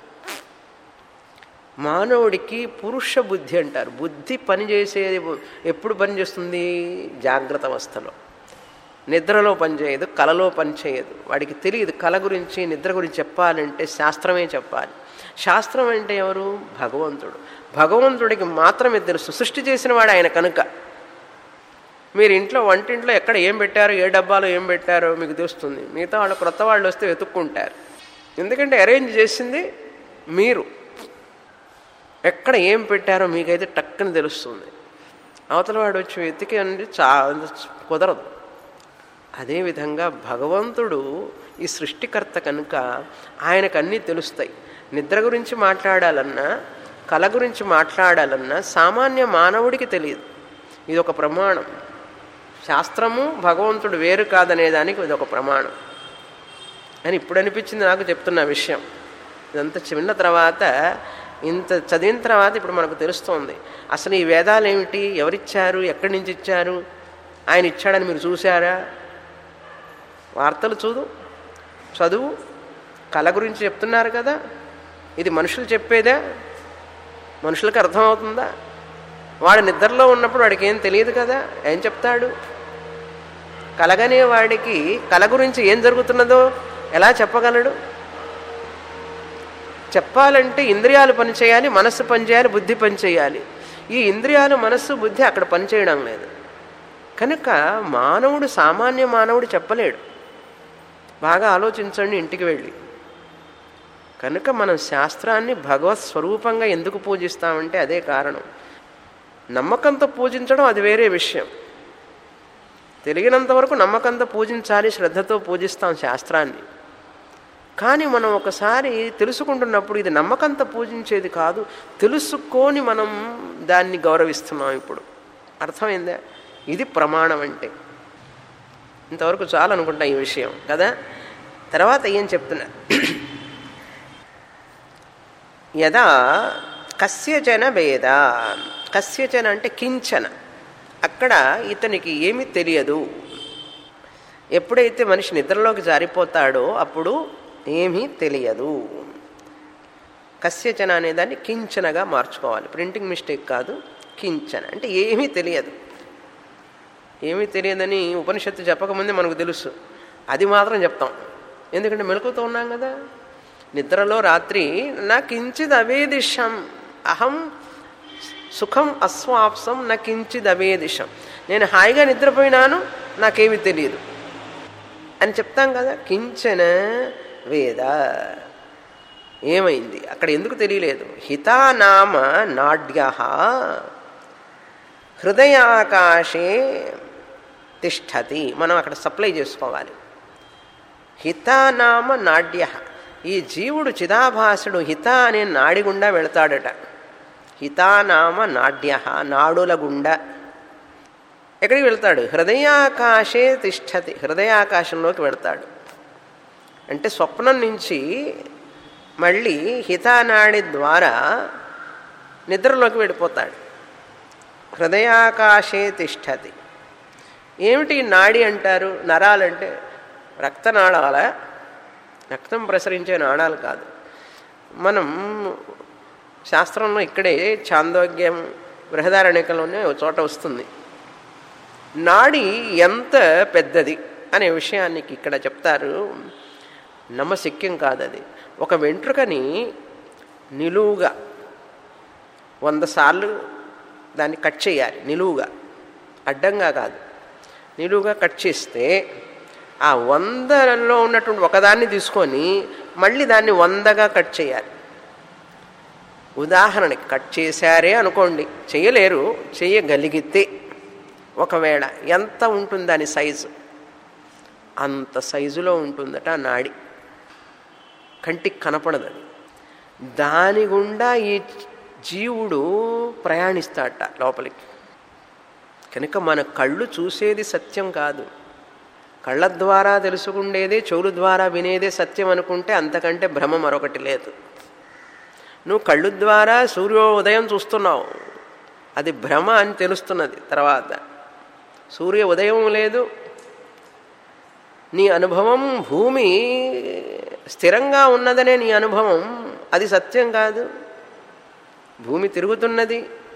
మానవుడికి పురుష బుద్ధి అంటారు బుద్ధి పనిచేసేది ఎప్పుడు పనిచేస్తుంది జాగ్రత్త అవస్థలో నిద్రలో పనిచేయదు కలలో పనిచేయదు వాడికి తెలియదు కళ గురించి నిద్ర గురించి చెప్పాలంటే శాస్త్రమే చెప్పాలి శాస్త్రం అంటే ఎవరు భగవంతుడు భగవంతుడికి మాత్రమే తెలుసు సృష్టి చేసిన వాడు ఆయన కనుక మీరు ఇంట్లో వంటింట్లో ఎక్కడ ఏం పెట్టారో ఏ డబ్బాలో ఏం పెట్టారో మీకు తెలుస్తుంది మిగతా వాళ్ళు క్రొత్త వాళ్ళు వస్తే వెతుక్కుంటారు ఎందుకంటే అరేంజ్ చేసింది మీరు ఎక్కడ ఏం పెట్టారో మీకైతే టక్కుని తెలుస్తుంది అవతల వాడు వచ్చి వెతికి అంటే చా కుదరదు అదేవిధంగా భగవంతుడు ఈ సృష్టికర్త కనుక ఆయనకు అన్నీ తెలుస్తాయి నిద్ర గురించి మాట్లాడాలన్నా కళ గురించి మాట్లాడాలన్నా సామాన్య మానవుడికి తెలియదు ఇది ఒక ప్రమాణం శాస్త్రము భగవంతుడు వేరు కాదనే దానికి ఇది ఒక ప్రమాణం అని ఇప్పుడు అనిపించింది నాకు చెప్తున్న విషయం ఇదంతా చిన్న తర్వాత ఇంత చదివిన తర్వాత ఇప్పుడు మనకు తెలుస్తోంది అసలు ఈ వేదాలు ఏమిటి ఎవరిచ్చారు ఎక్కడి నుంచి ఇచ్చారు ఆయన ఇచ్చాడని మీరు చూసారా వార్తలు చూడు చదువు కళ గురించి చెప్తున్నారు కదా ఇది మనుషులు చెప్పేదా మనుషులకు అర్థమవుతుందా వాడు నిద్రలో ఉన్నప్పుడు వాడికి ఏం తెలియదు కదా ఏం చెప్తాడు కలగనే వాడికి కళ గురించి ఏం జరుగుతున్నదో ఎలా చెప్పగలడు చెప్పాలంటే ఇంద్రియాలు పనిచేయాలి మనస్సు పనిచేయాలి బుద్ధి పనిచేయాలి ఈ ఇంద్రియాలు మనస్సు బుద్ధి అక్కడ పనిచేయడం లేదు కనుక మానవుడు సామాన్య మానవుడు చెప్పలేడు బాగా ఆలోచించండి ఇంటికి వెళ్ళి కనుక మనం శాస్త్రాన్ని భగవత్ స్వరూపంగా ఎందుకు పూజిస్తామంటే అదే కారణం నమ్మకంతో పూజించడం అది వేరే విషయం తెలియనంత వరకు నమ్మకంతో పూజించాలి శ్రద్ధతో పూజిస్తాం శాస్త్రాన్ని కానీ మనం ఒకసారి తెలుసుకుంటున్నప్పుడు ఇది నమ్మకంతో పూజించేది కాదు తెలుసుకొని మనం దాన్ని గౌరవిస్తున్నాం ఇప్పుడు అర్థమైందా ఇది ప్రమాణం అంటే ఇంతవరకు చాలు అనుకుంటా ఈ విషయం కదా తర్వాత ఏం చెప్తున్నా యదా కస్యచన భేద కస్యచన అంటే కించన అక్కడ ఇతనికి ఏమీ తెలియదు ఎప్పుడైతే మనిషి నిద్రలోకి జారిపోతాడో అప్పుడు ఏమీ తెలియదు కస్యచన అనేదాన్ని కించనగా మార్చుకోవాలి ప్రింటింగ్ మిస్టేక్ కాదు కించన అంటే ఏమీ తెలియదు ఏమీ తెలియదని ఉపనిషత్తు చెప్పకముందే మనకు తెలుసు అది మాత్రం చెప్తాం ఎందుకంటే మెలకుతో ఉన్నాం కదా నిద్రలో రాత్రి నా కించిద్ అవేదిషం అహం సుఖం అస్వాప్సం నా కించిద్ అవేదిషం నేను హాయిగా నిద్రపోయినాను నాకేమీ తెలియదు అని చెప్తాం కదా కించన వేద ఏమైంది అక్కడ ఎందుకు తెలియలేదు హితానామ నాడ్య హృదయాకాశే తిష్టతి మనం అక్కడ సప్లై చేసుకోవాలి హితానామ నాడ్య ఈ జీవుడు చిదాభాసుడు హిత అనే నాడి గుండా వెళతాడట హితానామ నాడ్య నాడుల గుండా ఎక్కడికి వెళ్తాడు హృదయాకాశే తిష్టతి హృదయాకాశంలోకి వెళ్తాడు అంటే స్వప్నం నుంచి మళ్ళీ హితానాడి ద్వారా నిద్రలోకి వెళ్ళిపోతాడు హృదయాకాశే తిష్టతి ఏమిటి నాడి అంటారు నరాలంటే రక్తనాళాల రక్తం ప్రసరించే నాళాలు కాదు మనం శాస్త్రంలో ఇక్కడే చాందోగ్యం బృహదారణ్యకంలోనే ఒక చోట వస్తుంది నాడి ఎంత పెద్దది అనే విషయానికి ఇక్కడ చెప్తారు నమ్మశక్యం కాదు అది ఒక వెంట్రుకని నిలువుగా వంద సార్లు దాన్ని కట్ చేయాలి నిలువుగా అడ్డంగా కాదు నిలువుగా కట్ చేస్తే ఆ వందలో ఉన్నటువంటి ఒకదాన్ని తీసుకొని మళ్ళీ దాన్ని వందగా కట్ చేయాలి ఉదాహరణకి కట్ చేశారే అనుకోండి చేయలేరు చేయగలిగితే ఒకవేళ ఎంత ఉంటుంది దాని సైజు అంత సైజులో ఉంటుందట ఆ నాడి కంటికి కనపడదు అది దాని గుండా ఈ జీవుడు ప్రయాణిస్తాడట లోపలికి కనుక మన కళ్ళు చూసేది సత్యం కాదు కళ్ళ ద్వారా తెలుసుకుండేదే చెవుల ద్వారా వినేదే సత్యం అనుకుంటే అంతకంటే భ్రమ మరొకటి లేదు నువ్వు కళ్ళు ద్వారా సూర్యోదయం చూస్తున్నావు అది భ్రమ అని తెలుస్తున్నది తర్వాత సూర్య ఉదయం లేదు నీ అనుభవం భూమి స్థిరంగా ఉన్నదనే నీ అనుభవం అది సత్యం కాదు భూమి తిరుగుతున్నది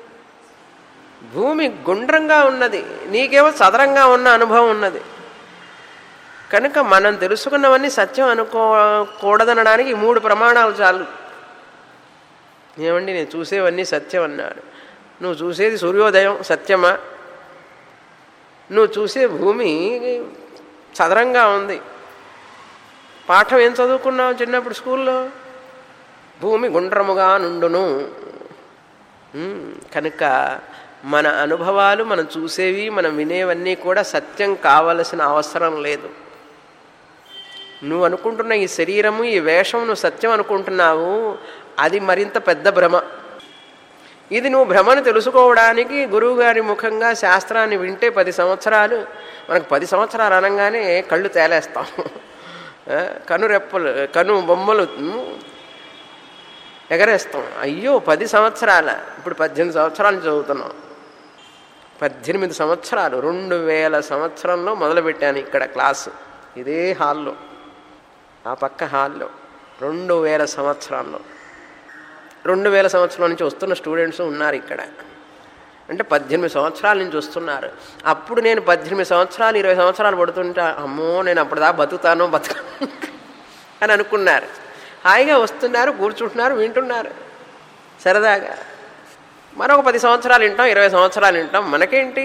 భూమి గుండ్రంగా ఉన్నది నీకేమో చదరంగా ఉన్న అనుభవం ఉన్నది కనుక మనం తెలుసుకున్నవన్నీ సత్యం అనుకోకూడదనడానికి ఈ మూడు ప్రమాణాలు చాలు ఏమండి నేను చూసేవన్నీ సత్యం అన్నాడు నువ్వు చూసేది సూర్యోదయం సత్యమా నువ్వు చూసే భూమి చదరంగా ఉంది పాఠం ఏం చదువుకున్నావు చిన్నప్పుడు స్కూల్లో భూమి గుండ్రముగా నుండును కనుక మన అనుభవాలు మనం చూసేవి మనం వినేవన్నీ కూడా సత్యం కావలసిన అవసరం లేదు నువ్వు అనుకుంటున్న ఈ శరీరము ఈ వేషం నువ్వు సత్యం అనుకుంటున్నావు అది మరింత పెద్ద భ్రమ ఇది నువ్వు భ్రమను తెలుసుకోవడానికి గురువుగారి ముఖంగా శాస్త్రాన్ని వింటే పది సంవత్సరాలు మనకు పది సంవత్సరాలు అనగానే కళ్ళు తేలేస్తాం కను రెప్పలు కను బొమ్మలు ఎగరేస్తాం అయ్యో పది సంవత్సరాల ఇప్పుడు పద్దెనిమిది సంవత్సరాలు చదువుతున్నాం పద్దెనిమిది సంవత్సరాలు రెండు వేల సంవత్సరంలో మొదలుపెట్టాను ఇక్కడ క్లాసు ఇదే హాల్లో ఆ పక్క హాల్లో రెండు వేల సంవత్సరాల్లో రెండు వేల సంవత్సరాల నుంచి వస్తున్న స్టూడెంట్స్ ఉన్నారు ఇక్కడ అంటే పద్దెనిమిది సంవత్సరాల నుంచి వస్తున్నారు అప్పుడు నేను పద్దెనిమిది సంవత్సరాలు ఇరవై సంవత్సరాలు పడుతుంటా అమ్మో నేను అప్పుడు దా బతుకుతాను బతుక అని అనుకున్నారు హాయిగా వస్తున్నారు కూర్చుంటున్నారు వింటున్నారు సరదాగా మరొక పది సంవత్సరాలు వింటాం ఇరవై సంవత్సరాలు వింటాం మనకేంటి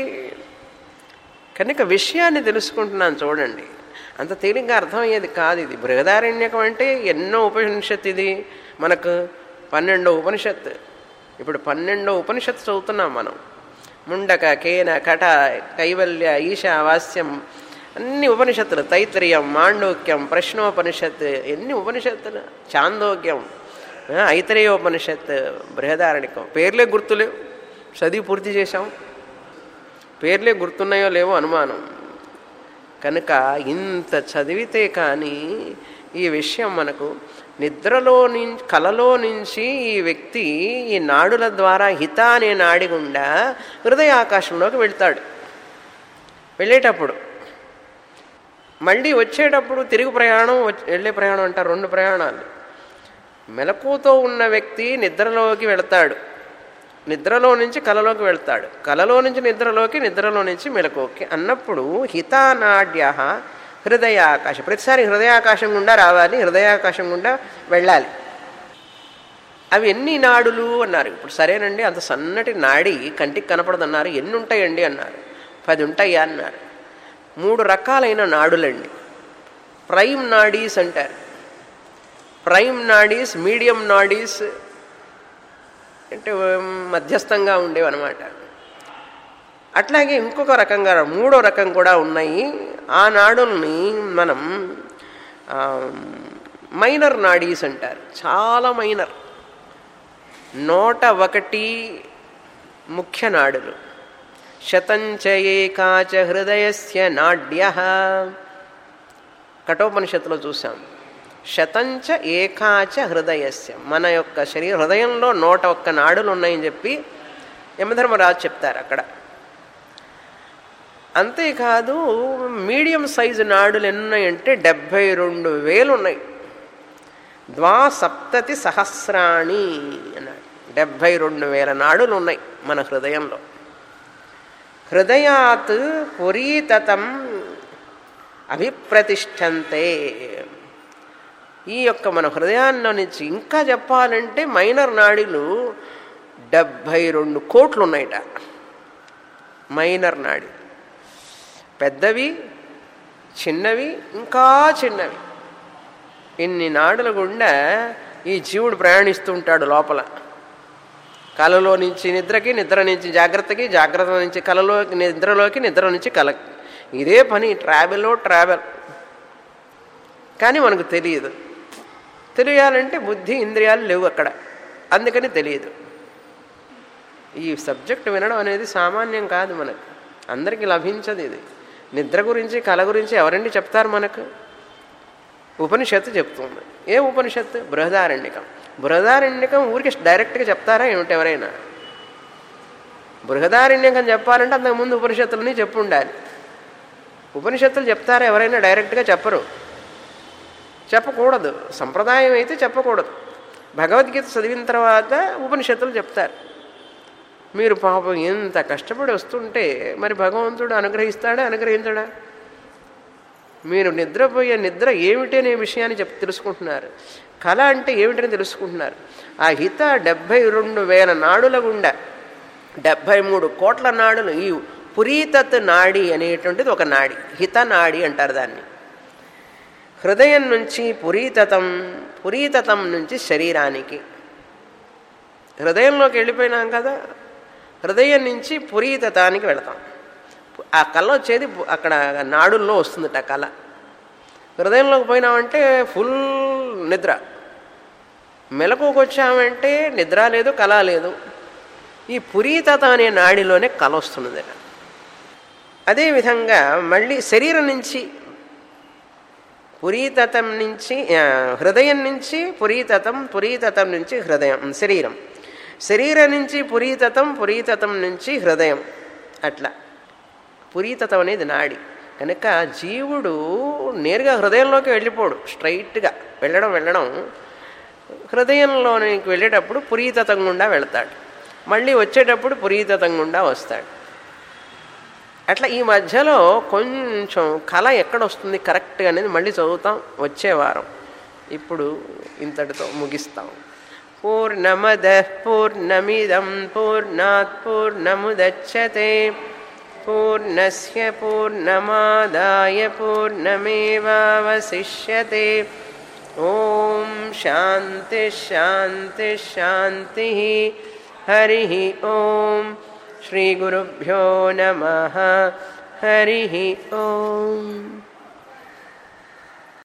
కనుక విషయాన్ని తెలుసుకుంటున్నాను చూడండి అంత తేలిగ్గా అర్థమయ్యేది కాదు ఇది బృహదారణ్యకం అంటే ఎన్నో ఉపనిషత్తు ఇది మనకు పన్నెండో ఉపనిషత్తు ఇప్పుడు పన్నెండో ఉపనిషత్తు చదువుతున్నాం మనం ముండక కేన కట కైవల్య ఈశావాస్యం అన్ని ఉపనిషత్తులు తైత్రయం మాండూక్యం ప్రశ్నోపనిషత్ ఎన్ని ఉపనిషత్తులు చాందోగ్యం ఐతరేయోపనిషత్ బృహదారణికం పేర్లే గుర్తులేవు చదివి పూర్తి చేశాం పేర్లే గుర్తున్నాయో లేవో అనుమానం కనుక ఇంత చదివితే కానీ ఈ విషయం మనకు నిద్రలో నుంచి కలలో నుంచి ఈ వ్యక్తి ఈ నాడుల ద్వారా హిత అనే నాడి గుండా హృదయాకాశంలోకి వెళ్తాడు వెళ్ళేటప్పుడు మళ్ళీ వచ్చేటప్పుడు తిరుగు ప్రయాణం వెళ్ళే ప్రయాణం అంటారు రెండు ప్రయాణాలు మెలకుతో ఉన్న వ్యక్తి నిద్రలోకి వెళతాడు నిద్రలో నుంచి కలలోకి వెళ్తాడు కలలో నుంచి నిద్రలోకి నిద్రలో నుంచి మెలకువకి అన్నప్పుడు హితానాడ్య హృదయాకాశం ప్రతిసారి హృదయాకాశం గుండా రావాలి హృదయాకాశం గుండా వెళ్ళాలి అవి ఎన్ని నాడులు అన్నారు ఇప్పుడు సరేనండి అంత సన్నటి నాడి కంటికి కనపడదన్నారు ఎన్ని ఉంటాయండి అన్నారు పది ఉంటాయా అన్నారు మూడు రకాలైన నాడులండి ప్రైమ్ నాడీస్ అంటారు ప్రైమ్ నాడీస్ మీడియం నాడీస్ అంటే మధ్యస్థంగా ఉండేవి అనమాట అట్లాగే ఇంకొక రకంగా మూడో రకం కూడా ఉన్నాయి ఆ నాడుల్ని మనం మైనర్ నాడీస్ అంటారు చాలా మైనర్ నూట ఒకటి ముఖ్య నాడులు శతంచ ఏకాచ హృదయస్య నాడ్య కఠోపనిషత్తులో చూసాం శతంచ ఏకాచ హృదయస్య మన యొక్క శరీర హృదయంలో నూట ఒక్క నాడులు ఉన్నాయని చెప్పి యమధర్మరాజు చెప్తారు అక్కడ అంతేకాదు మీడియం సైజు నాడులు ఎన్ని ఉన్నాయంటే డెబ్భై రెండు వేలు ఉన్నాయి ద్వాసప్తతి సహస్రాణి అన్నాడు డెబ్భై రెండు వేల నాడులు ఉన్నాయి మన హృదయంలో హృదయాత్ పురీతతం అభిప్రతిష్టంతే ఈ యొక్క మన హృదయాల్లో నుంచి ఇంకా చెప్పాలంటే మైనర్ నాడిలు డెబ్భై రెండు కోట్లు ఉన్నాయట మైనర్ నాడి పెద్దవి చిన్నవి ఇంకా చిన్నవి ఇన్ని నాడుల గుండా ఈ జీవుడు ప్రయాణిస్తూ ఉంటాడు లోపల కలలో నుంచి నిద్రకి నిద్ర నుంచి జాగ్రత్తకి జాగ్రత్త నుంచి కలలోకి నిద్రలోకి నిద్ర నుంచి కలకి ఇదే పని ట్రావెల్లో ట్రావెల్ కానీ మనకు తెలియదు తెలియాలంటే బుద్ధి ఇంద్రియాలు లేవు అక్కడ అందుకని తెలియదు ఈ సబ్జెక్ట్ వినడం అనేది సామాన్యం కాదు మనకు అందరికీ లభించదు ఇది నిద్ర గురించి కళ గురించి ఎవరండి చెప్తారు మనకు ఉపనిషత్తు చెప్తుంది ఏ ఉపనిషత్తు బృహదారణ్యకం బృహదారణ్యకం ఊరికి డైరెక్ట్గా చెప్తారా ఏమిటి ఎవరైనా బృహదారణ్యకం చెప్పాలంటే అంతకుముందు ఉపనిషత్తులని చెప్పు ఉండాలి ఉపనిషత్తులు చెప్తారా ఎవరైనా డైరెక్ట్గా చెప్పరు చెప్పకూడదు సంప్రదాయం అయితే చెప్పకూడదు భగవద్గీత చదివిన తర్వాత ఉపనిషత్తులు చెప్తారు మీరు పాపం ఎంత కష్టపడి వస్తుంటే మరి భగవంతుడు అనుగ్రహిస్తాడా అనుగ్రహించడా మీరు నిద్రపోయే నిద్ర ఏమిటి అనే విషయాన్ని చెప్ తెలుసుకుంటున్నారు కళ అంటే ఏమిటని తెలుసుకుంటున్నారు ఆ హిత డెబ్భై రెండు వేల నాడుల గుండా డెబ్భై మూడు కోట్ల నాడులు ఈ పురీతత్ నాడి అనేటువంటిది ఒక నాడి హిత నాడి అంటారు దాన్ని హృదయం నుంచి పురీతతం పురీతతం నుంచి శరీరానికి హృదయంలోకి వెళ్ళిపోయినాం కదా హృదయం నుంచి పురీతతానికి వెళతాం ఆ కళ వచ్చేది అక్కడ నాడుల్లో వస్తుందట ఆ కళ హృదయంలోకి పోయినామంటే ఫుల్ నిద్ర మెలకువకు వచ్చామంటే నిద్ర లేదు కళ లేదు ఈ పురీతత అనే నాడిలోనే కళ వస్తున్నదట అదేవిధంగా మళ్ళీ శరీరం నుంచి పురీతతం నుంచి హృదయం నుంచి పురీతతం పురీతతం నుంచి హృదయం శరీరం శరీరం నుంచి పురీతతం పురీతతం నుంచి హృదయం అట్లా పురీతతం అనేది నాడి కనుక జీవుడు నేరుగా హృదయంలోకి వెళ్ళిపోడు స్ట్రైట్గా వెళ్ళడం వెళ్ళడం హృదయంలోనికి వెళ్ళేటప్పుడు పురీతతం గుండా వెళతాడు మళ్ళీ వచ్చేటప్పుడు పురీతతం గుండా వస్తాడు అట్లా ఈ మధ్యలో కొంచెం కళ ఎక్కడొస్తుంది కరెక్ట్గా అనేది మళ్ళీ చదువుతాం వచ్చే వారం ఇప్పుడు ఇంతటితో ముగిస్తాం పూర్ణమద పూర్ణమిదం పూర్ణాత్ పూర్ణముదచ్చతే పూర్ణస్య పూర్ణమాదాయ పూర్ణమేవావశిష్యతే ఓం శాంతి శాంతి శాంతి హరి ఓం శ్రీగురుభ్యో నమ హరి ఓం